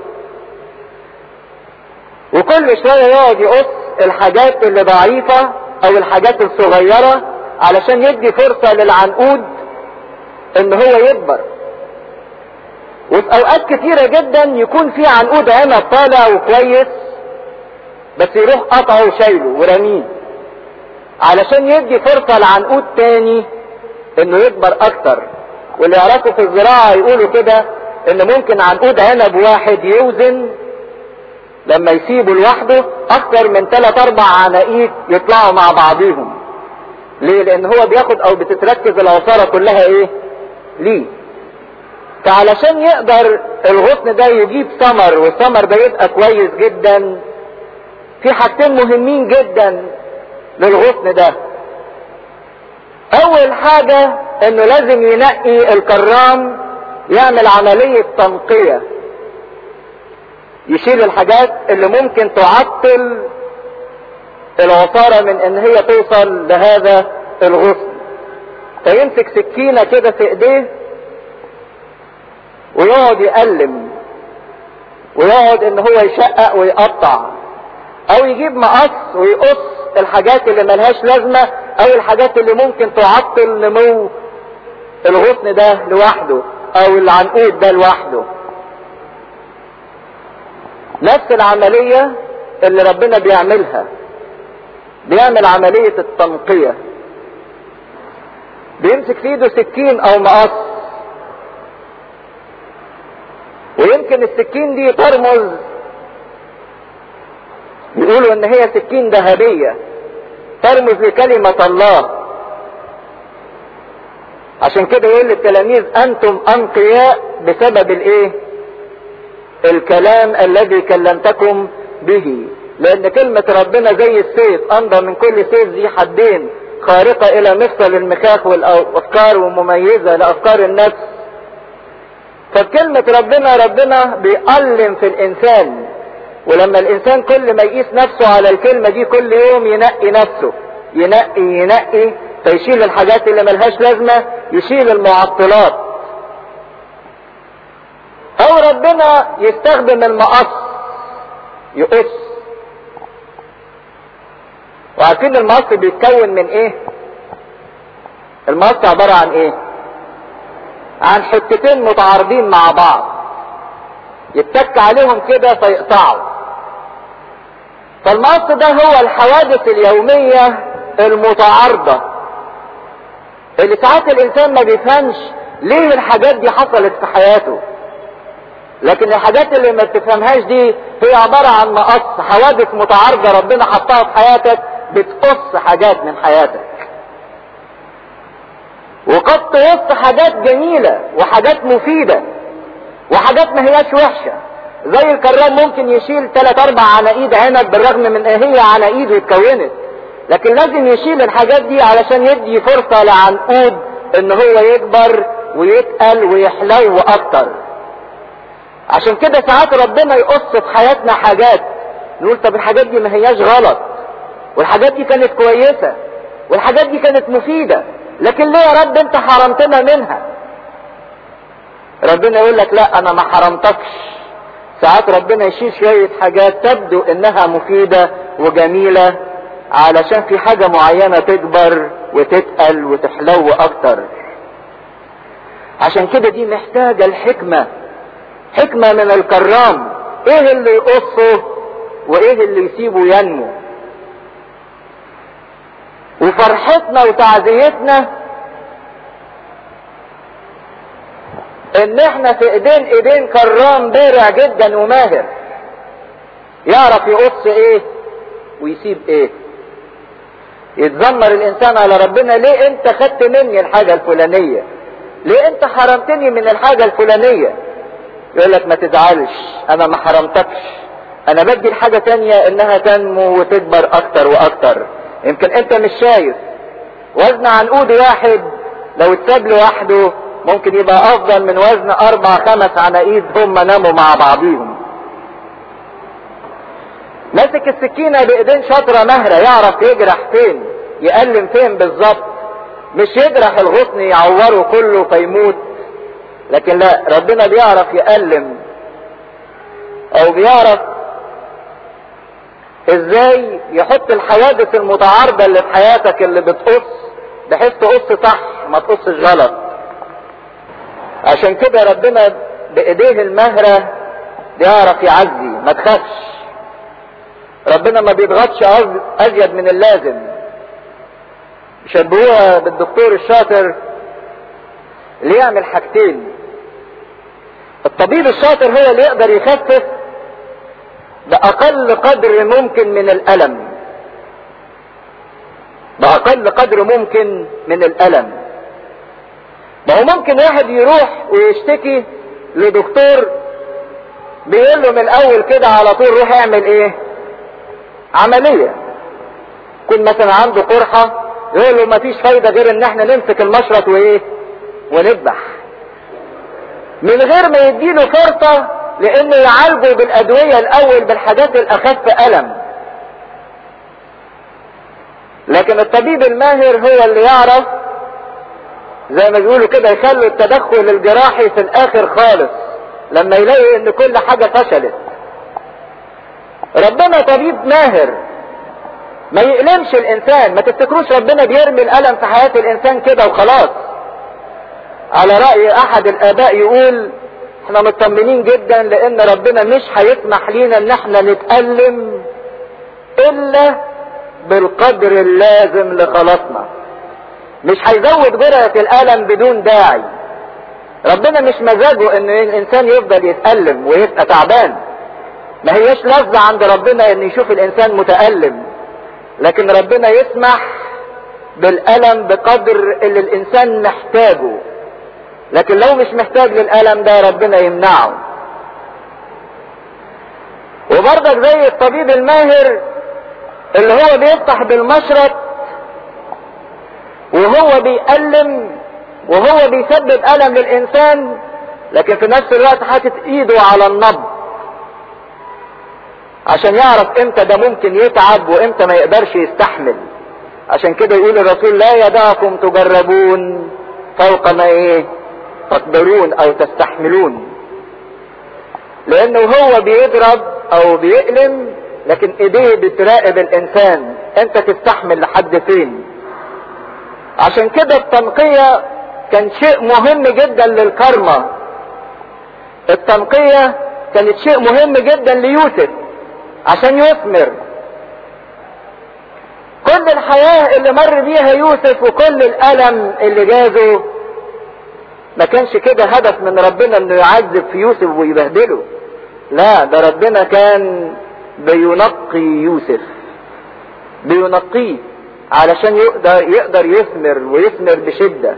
وكل شوية يقعد يقص الحاجات اللي ضعيفة او الحاجات الصغيرة علشان يدي فرصة للعنقود ان هو يكبر وفي اوقات كتيرة جدا يكون في عنقود عنب طالع وكويس بس يروح قطعه وشايله ورميه علشان يدي فرصة لعنقود تاني انه يكبر اكتر واللي يعرفوا في الزراعة يقولوا كده ان ممكن عنقود عنب واحد يوزن لما يسيبه لوحده اكتر من ثلاث اربع عناقيد يطلعوا مع بعضيهم ليه لان هو بياخد او بتتركز العصارة كلها ايه ليه فعلشان يقدر الغصن ده يجيب ثمر والثمر ده يبقى كويس جدا في حاجتين مهمين جدا للغصن ده اول حاجة انه لازم ينقي الكرام يعمل عملية تنقية يشيل الحاجات اللي ممكن تعطل العصارة من ان هي توصل لهذا الغصن فيمسك سكينة كده في ايديه ويقعد يقلم ويقعد ان هو يشقق ويقطع او يجيب مقص ويقص الحاجات اللي ملهاش لازمة او الحاجات اللي ممكن تعطل نمو الغصن ده لوحده او العنقود ده لوحده نفس العملية اللي ربنا بيعملها بيعمل عملية التنقية بيمسك في ايده سكين او مقص ويمكن السكين دي ترمز يقولوا ان هي سكين ذهبية ترمز لكلمة الله عشان كده يقول للتلاميذ انتم انقياء بسبب الايه الكلام الذي كلمتكم به لان كلمة ربنا زي السيف امضى من كل سيف ذي حدين خارقة الى مفصل المخاخ والافكار ومميزة لافكار النفس فبكلمة ربنا ربنا بيألم في الانسان ولما الانسان كل ما يقيس نفسه على الكلمة دي كل يوم ينقي نفسه ينقي ينقي فيشيل الحاجات اللي ملهاش لازمة يشيل المعطلات او ربنا يستخدم المقص يقص وعارفين المقص بيتكون من ايه المقص عبارة عن ايه عن حتتين متعارضين مع بعض يتك عليهم كده فيقطعوا فالمقص ده هو الحوادث اليومية المتعارضة اللي ساعات الانسان ما بيفهمش ليه الحاجات دي حصلت في حياته لكن الحاجات اللي ما بتفهمهاش دي هي عبارة عن مقص حوادث متعارضة ربنا حطها في حياتك بتقص حاجات من حياتك وقد تقص حاجات جميلة وحاجات مفيدة وحاجات ما هياش وحشة زي الكرام ممكن يشيل ثلاث اربع عناقيد عنب بالرغم من ان هي عناقيد واتكونت لكن لازم يشيل الحاجات دي علشان يدي فرصة لعنقود ان هو يكبر ويتقل ويحلو اكتر عشان كده ساعات ربنا يقص في حياتنا حاجات نقول طب الحاجات دي ما هياش غلط والحاجات دي كانت كويسة والحاجات دي كانت مفيدة لكن ليه يا رب انت حرمتنا منها ربنا يقول لك لا انا ما حرمتكش ساعات ربنا يشيل شوية حاجات تبدو انها مفيدة وجميلة علشان في حاجة معينة تكبر وتتقل وتحلو اكتر عشان كده دي محتاجة الحكمة حكمة من الكرام ايه اللي يقصه وايه اللي يسيبه ينمو وفرحتنا وتعزيتنا ان احنا في ايدين ايدين كرام بارع جدا وماهر يعرف يقص ايه ويسيب ايه يتذمر الانسان على ربنا ليه انت خدت مني الحاجة الفلانية ليه انت حرمتني من الحاجة الفلانية يقول لك ما تزعلش انا ما حرمتكش انا بدي الحاجة تانية انها تنمو وتكبر اكتر واكتر يمكن انت مش شايف وزن عنقود واحد لو اتساب لوحده ممكن يبقى افضل من وزن اربع خمس عناقيد هم ناموا مع بعضيهم ماسك السكينة بايدين شاطرة مهرة يعرف يجرح فين يألم فين بالظبط مش يجرح الغصن يعوره كله فيموت لكن لا ربنا بيعرف يألم او بيعرف ازاي يحط الحوادث المتعارضة اللي في حياتك اللي بتقص بحيث تقص صح ما تقصش غلط عشان كده ربنا بايديه المهرة بيعرف يعزي ما تخافش ربنا ما بيضغطش ازيد من اللازم يشبهوها بالدكتور الشاطر اللي يعمل حاجتين الطبيب الشاطر هو اللي يقدر يخفف بأقل قدر ممكن من الألم بأقل قدر ممكن من الألم ما هو ممكن واحد يروح ويشتكي لدكتور بيقول له من الأول كده على طول روح اعمل ايه عملية يكون مثلا عنده قرحة يقول له مفيش فايدة غير ان احنا نمسك المشرط وايه ونذبح من غير ما يديله فرصة لانه يعالجه بالادوية الاول بالحاجات الاخف الم لكن الطبيب الماهر هو اللي يعرف زي ما بيقولوا كده يخلوا التدخل الجراحي في الاخر خالص لما يلاقي ان كل حاجة فشلت ربنا طبيب ماهر ما يألمش الانسان ما تفتكروش ربنا بيرمي الالم في حياة الانسان كده وخلاص على رأي احد الاباء يقول احنا مطمنين جدا لان ربنا مش هيسمح لينا ان احنا نتألم الا بالقدر اللازم لخلاصنا مش هيزود جرعة الالم بدون داعي ربنا مش مزاجه ان الانسان يفضل يتألم ويبقى تعبان ما هياش لذة عند ربنا ان يشوف الانسان متألم لكن ربنا يسمح بالألم بقدر اللي الإنسان محتاجه لكن لو مش محتاج للألم ده ربنا يمنعه وبرضك زي الطبيب الماهر اللي هو بيفتح بالمشرط وهو بيألم وهو بيسبب ألم للإنسان لكن في نفس الوقت حاطط إيده على النبض عشان يعرف امتى ده ممكن يتعب وامتى ما يقدرش يستحمل عشان كده يقول الرسول لا يدعكم تجربون فوق ما ايه تقدرون او تستحملون لانه هو بيضرب او بيألم لكن ايديه بتراقب الانسان انت تستحمل لحد فين عشان كده التنقية كان شيء مهم جدا للكرمة التنقية كانت شيء مهم جدا ليوسف عشان يثمر كل الحياة اللي مر بيها يوسف وكل الألم اللي جازه ما كانش كده هدف من ربنا انه يعذب في يوسف ويبهدله لا ده ربنا كان بينقي يوسف بينقيه علشان يقدر يقدر يثمر ويثمر بشدة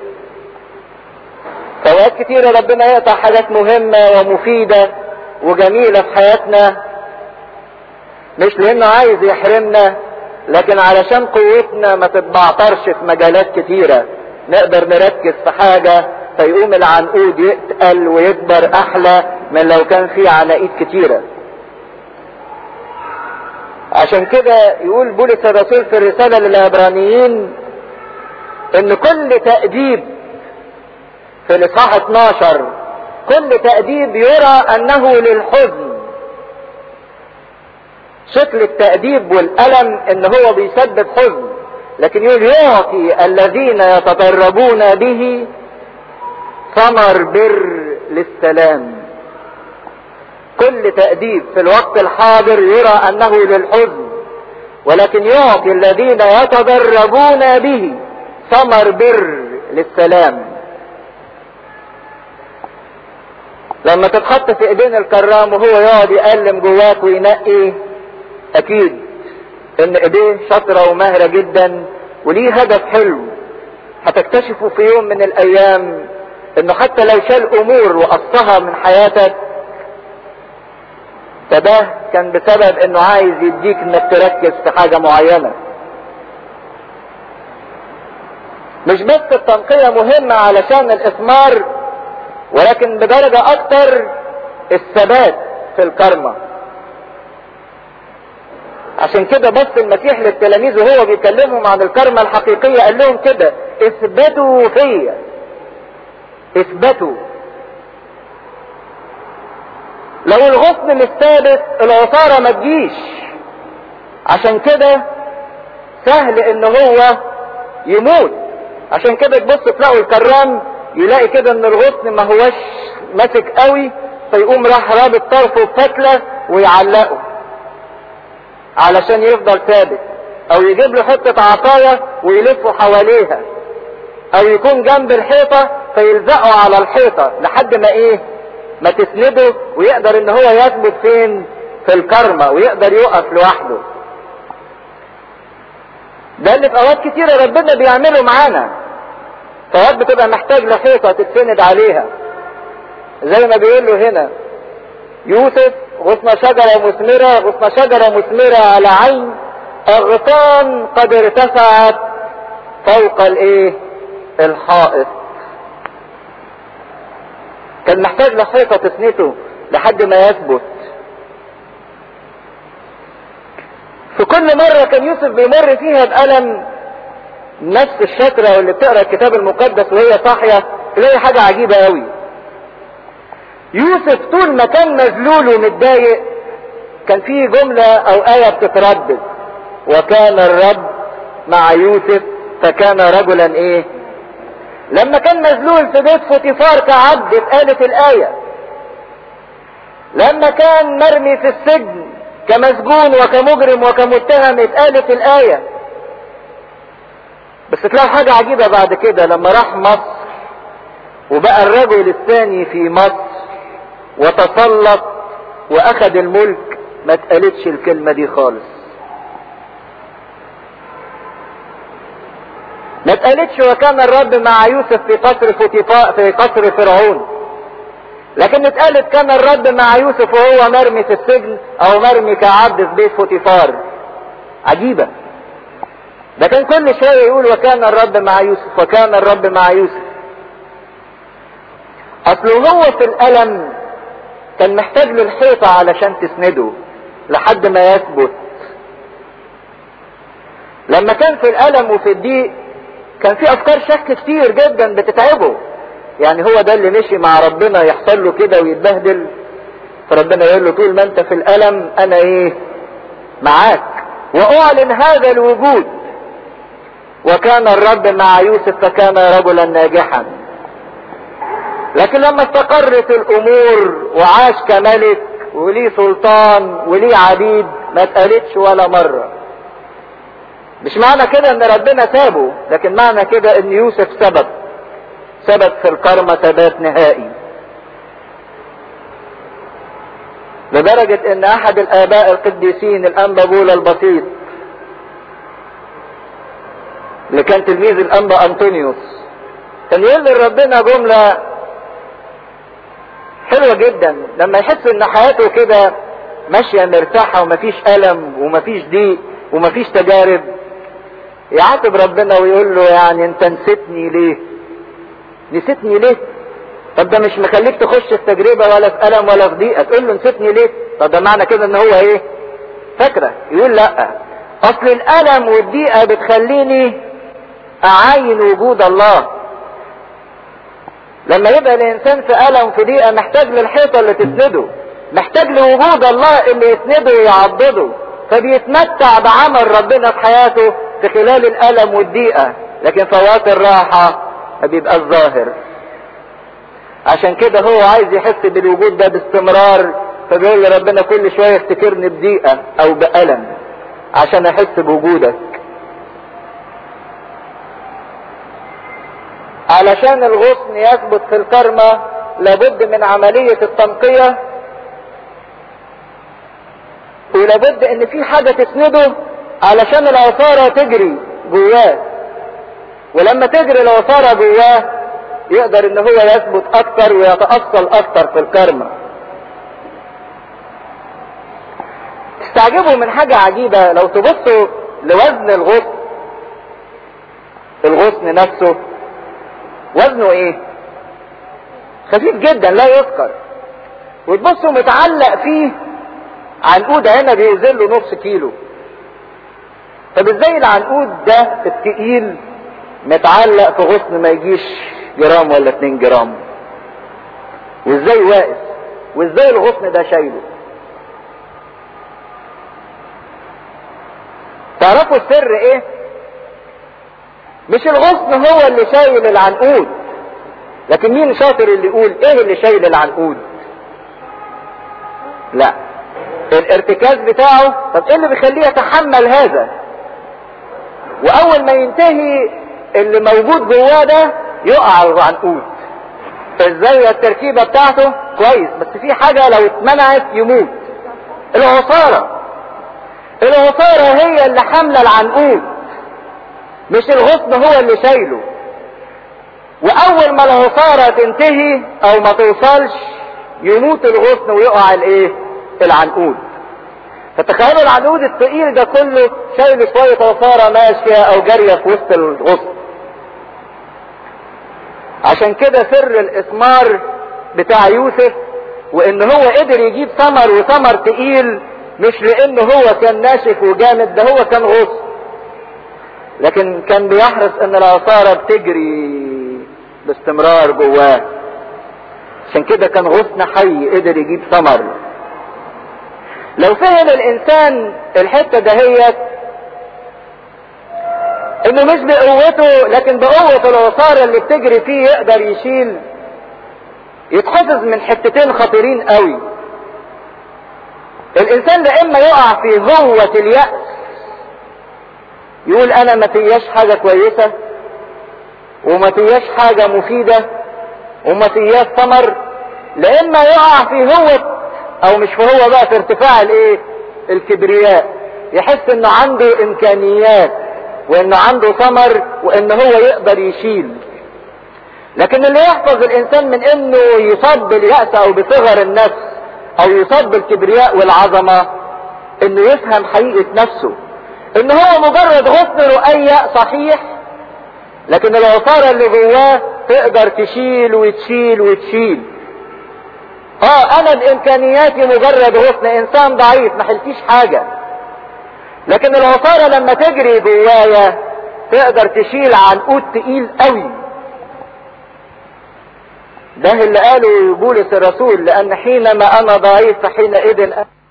فوقت كتيرة ربنا يقطع حاجات مهمة ومفيدة وجميلة في حياتنا مش لانه عايز يحرمنا لكن علشان قوتنا ما تتبعترش في مجالات كتيرة نقدر نركز في حاجة فيقوم العنقود يتقل ويكبر احلى من لو كان في عناقيد كتيرة عشان كده يقول بولس الرسول في الرسالة للعبرانيين ان كل تأديب في الاصحاح 12 كل تأديب يرى انه للحزن شكل التأديب والألم ان هو بيسبب حزن لكن يقول يعطي الذين يتدربون به ثمر بر للسلام كل تأديب في الوقت الحاضر يرى انه للحزن ولكن يعطي الذين يتدربون به ثمر بر للسلام لما تتحط في ايدين الكرام وهو يقعد يألم جواك وينقي اكيد ان ايديه شاطرة وماهرة جدا وليه هدف حلو هتكتشفوا في يوم من الايام انه حتى لو شال امور وقصها من حياتك فده كان بسبب انه عايز يديك انك تركز في حاجة معينة مش بس التنقية مهمة علشان الاثمار ولكن بدرجة اكتر الثبات في الكرمة عشان كده بص المسيح للتلاميذ وهو بيكلمهم عن الكرمة الحقيقية قال لهم كده اثبتوا فيا اثبتوا لو الغصن مش ثابت العصارة ما تجيش عشان كده سهل ان هو يموت عشان كده تبص تلاقوا الكرام يلاقي كده ان الغصن ما هوش ماسك قوي فيقوم راح رابط طرفه بفتلة ويعلقه علشان يفضل ثابت او يجيب له حتة عصاية ويلفه حواليها او يكون جنب الحيطة فيلزقه على الحيطة لحد ما ايه ما تسنده ويقدر ان هو يثبت فين في الكرمة ويقدر يقف لوحده ده اللي في اوقات كتيرة ربنا بيعمله معانا فوقت بتبقى محتاج لحيطة تتسند عليها زي ما بيقول له هنا يوسف غصن شجرة مثمرة غصن شجرة مثمرة على عين اغصان قد ارتفعت فوق الايه الحائط كان محتاج لحيطة تسنته لحد ما يثبت في كل مرة كان يوسف بيمر فيها بألم نفس الشاطرة واللي بتقرا الكتاب المقدس وهي صاحية تلاقي حاجة عجيبة قوي يوسف طول ما كان مذلول ومتضايق كان في جملة او آية بتتردد وكان الرب مع يوسف فكان رجلا ايه لما كان مذلول في بيت فوتيفار كعبد اتقالت الآية لما كان مرمي في السجن كمسجون وكمجرم وكمتهم اتقالت الآية بس تلاقي حاجة عجيبة بعد كده لما راح مصر وبقى الرجل الثاني في مصر وتسلط واخد الملك ما اتقالتش الكلمة دي خالص ما اتقالتش وكان الرب مع يوسف في قصر فوتيفا في قصر فرعون لكن اتقالت كان الرب مع يوسف وهو مرمي في السجن او مرمي كعبد في بيت فوتيفار عجيبة ده كان كل شوية يقول وكان الرب مع يوسف وكان الرب مع يوسف اصله هو في الالم كان محتاج للحيطة علشان تسنده لحد ما يثبت لما كان في الالم وفي الضيق كان في افكار شك كتير جدا بتتعبه يعني هو ده اللي مشي مع ربنا يحصل له كده ويتبهدل فربنا يقول له طول ما انت في الالم انا ايه معاك واعلن هذا الوجود وكان الرب مع يوسف فكان رجلا ناجحا لكن لما استقرت الامور وعاش كملك وليه سلطان وليه عبيد ما اتقالتش ولا مرة مش معنى كده ان ربنا سابه لكن معنى كده ان يوسف سبب ثبت في الكرمة ثبات نهائي لدرجة ان احد الاباء القديسين الانبا بولا البسيط اللي كان تلميذ الانبا انطونيوس كان يقول لربنا جملة حلوة جدا لما يحس ان حياته كده ماشية مرتاحة ومفيش ألم ومفيش ضيق ومفيش تجارب يعاتب ربنا ويقول له يعني انت نسيتني ليه نسيتني ليه طب ده مش مخليك تخش في تجربة ولا في ألم ولا في ضيقة تقول له نسيتني ليه طب ده معنى كده ان هو ايه فاكرة يقول لا اصل الألم والضيقة بتخليني اعاين وجود الله لما يبقى الانسان في ألم في ضيقة محتاج للحيطة اللي تسنده محتاج لوجود الله اللي يسنده ويعضده فبيتمتع بعمل ربنا في حياته في خلال الألم والضيقة لكن فوات الراحة ما بيبقاش ظاهر عشان كده هو عايز يحس بالوجود ده باستمرار فبيقول لربنا كل شوية افتكرني بضيقة او بألم عشان احس بوجودك علشان الغصن يثبت في الكرمة لابد من عملية التنقية ولابد ان في حاجة تسنده علشان العصارة تجري جواه ولما تجري العصارة جواه يقدر ان هو يثبت اكتر ويتأصل اكتر في الكرمة هتستعجبوا من حاجة عجيبة لو تبصوا لوزن الغصن الغصن نفسه وزنه ايه خفيف جدا لا يذكر وتبصوا متعلق فيه عنقود هنا بينزل له نص كيلو طب ازاي العنقود ده التقيل متعلق في غصن ما يجيش جرام ولا اتنين جرام وازاي واقف وازاي الغصن ده شايله تعرفوا السر ايه مش الغصن هو اللي شايل العنقود لكن مين شاطر اللي يقول ايه اللي شايل العنقود لا الارتكاز بتاعه طب ايه اللي بيخليه يتحمل هذا واول ما ينتهي اللي موجود جواه ده يقع العنقود ازاي التركيبه بتاعته كويس بس في حاجه لو اتمنعت يموت العصاره العصاره هي اللي حامله العنقود مش الغصن هو اللي شايله واول ما العصاره تنتهي او ما توصلش يموت الغصن ويقع الايه العنقود فتخيلوا العنقود الثقيل ده كله شايل شويه عصاره ماشيه او جاريه في وسط الغصن عشان كده سر الاثمار بتاع يوسف وان هو قدر يجيب ثمر وثمر تقيل مش لانه هو كان ناشف وجامد ده هو كان غصن لكن كان بيحرص ان العصارة بتجري باستمرار جواه عشان كده كان غصن حي قدر يجيب ثمر لو فهم الانسان الحتة دهيت انه مش بقوته لكن بقوة العصارة اللي بتجري فيه يقدر يشيل يتحفظ من حتتين خطيرين قوي الانسان ده اما يقع في غوة اليأس يقول انا ما فياش حاجة كويسة وما فياش حاجة مفيدة وما فياش ثمر لاما يقع في هوة او مش في هو بقى في ارتفاع الايه الكبرياء يحس انه عنده امكانيات وانه عنده ثمر وان هو يقدر يشيل لكن اللي يحفظ الانسان من انه يصاب باليأس او بصغر النفس او يصاب بالكبرياء والعظمة انه يفهم حقيقة نفسه ان هو مجرد غصن رؤية صحيح لكن العصارة اللي جواه تقدر تشيل وتشيل وتشيل اه انا بامكانياتي مجرد غصن انسان ضعيف ما حلتيش حاجة لكن العصارة لما تجري جوايا تقدر تشيل عنقود تقيل قوي ده اللي قاله بولس الرسول لان حينما انا ضعيف فحينئذ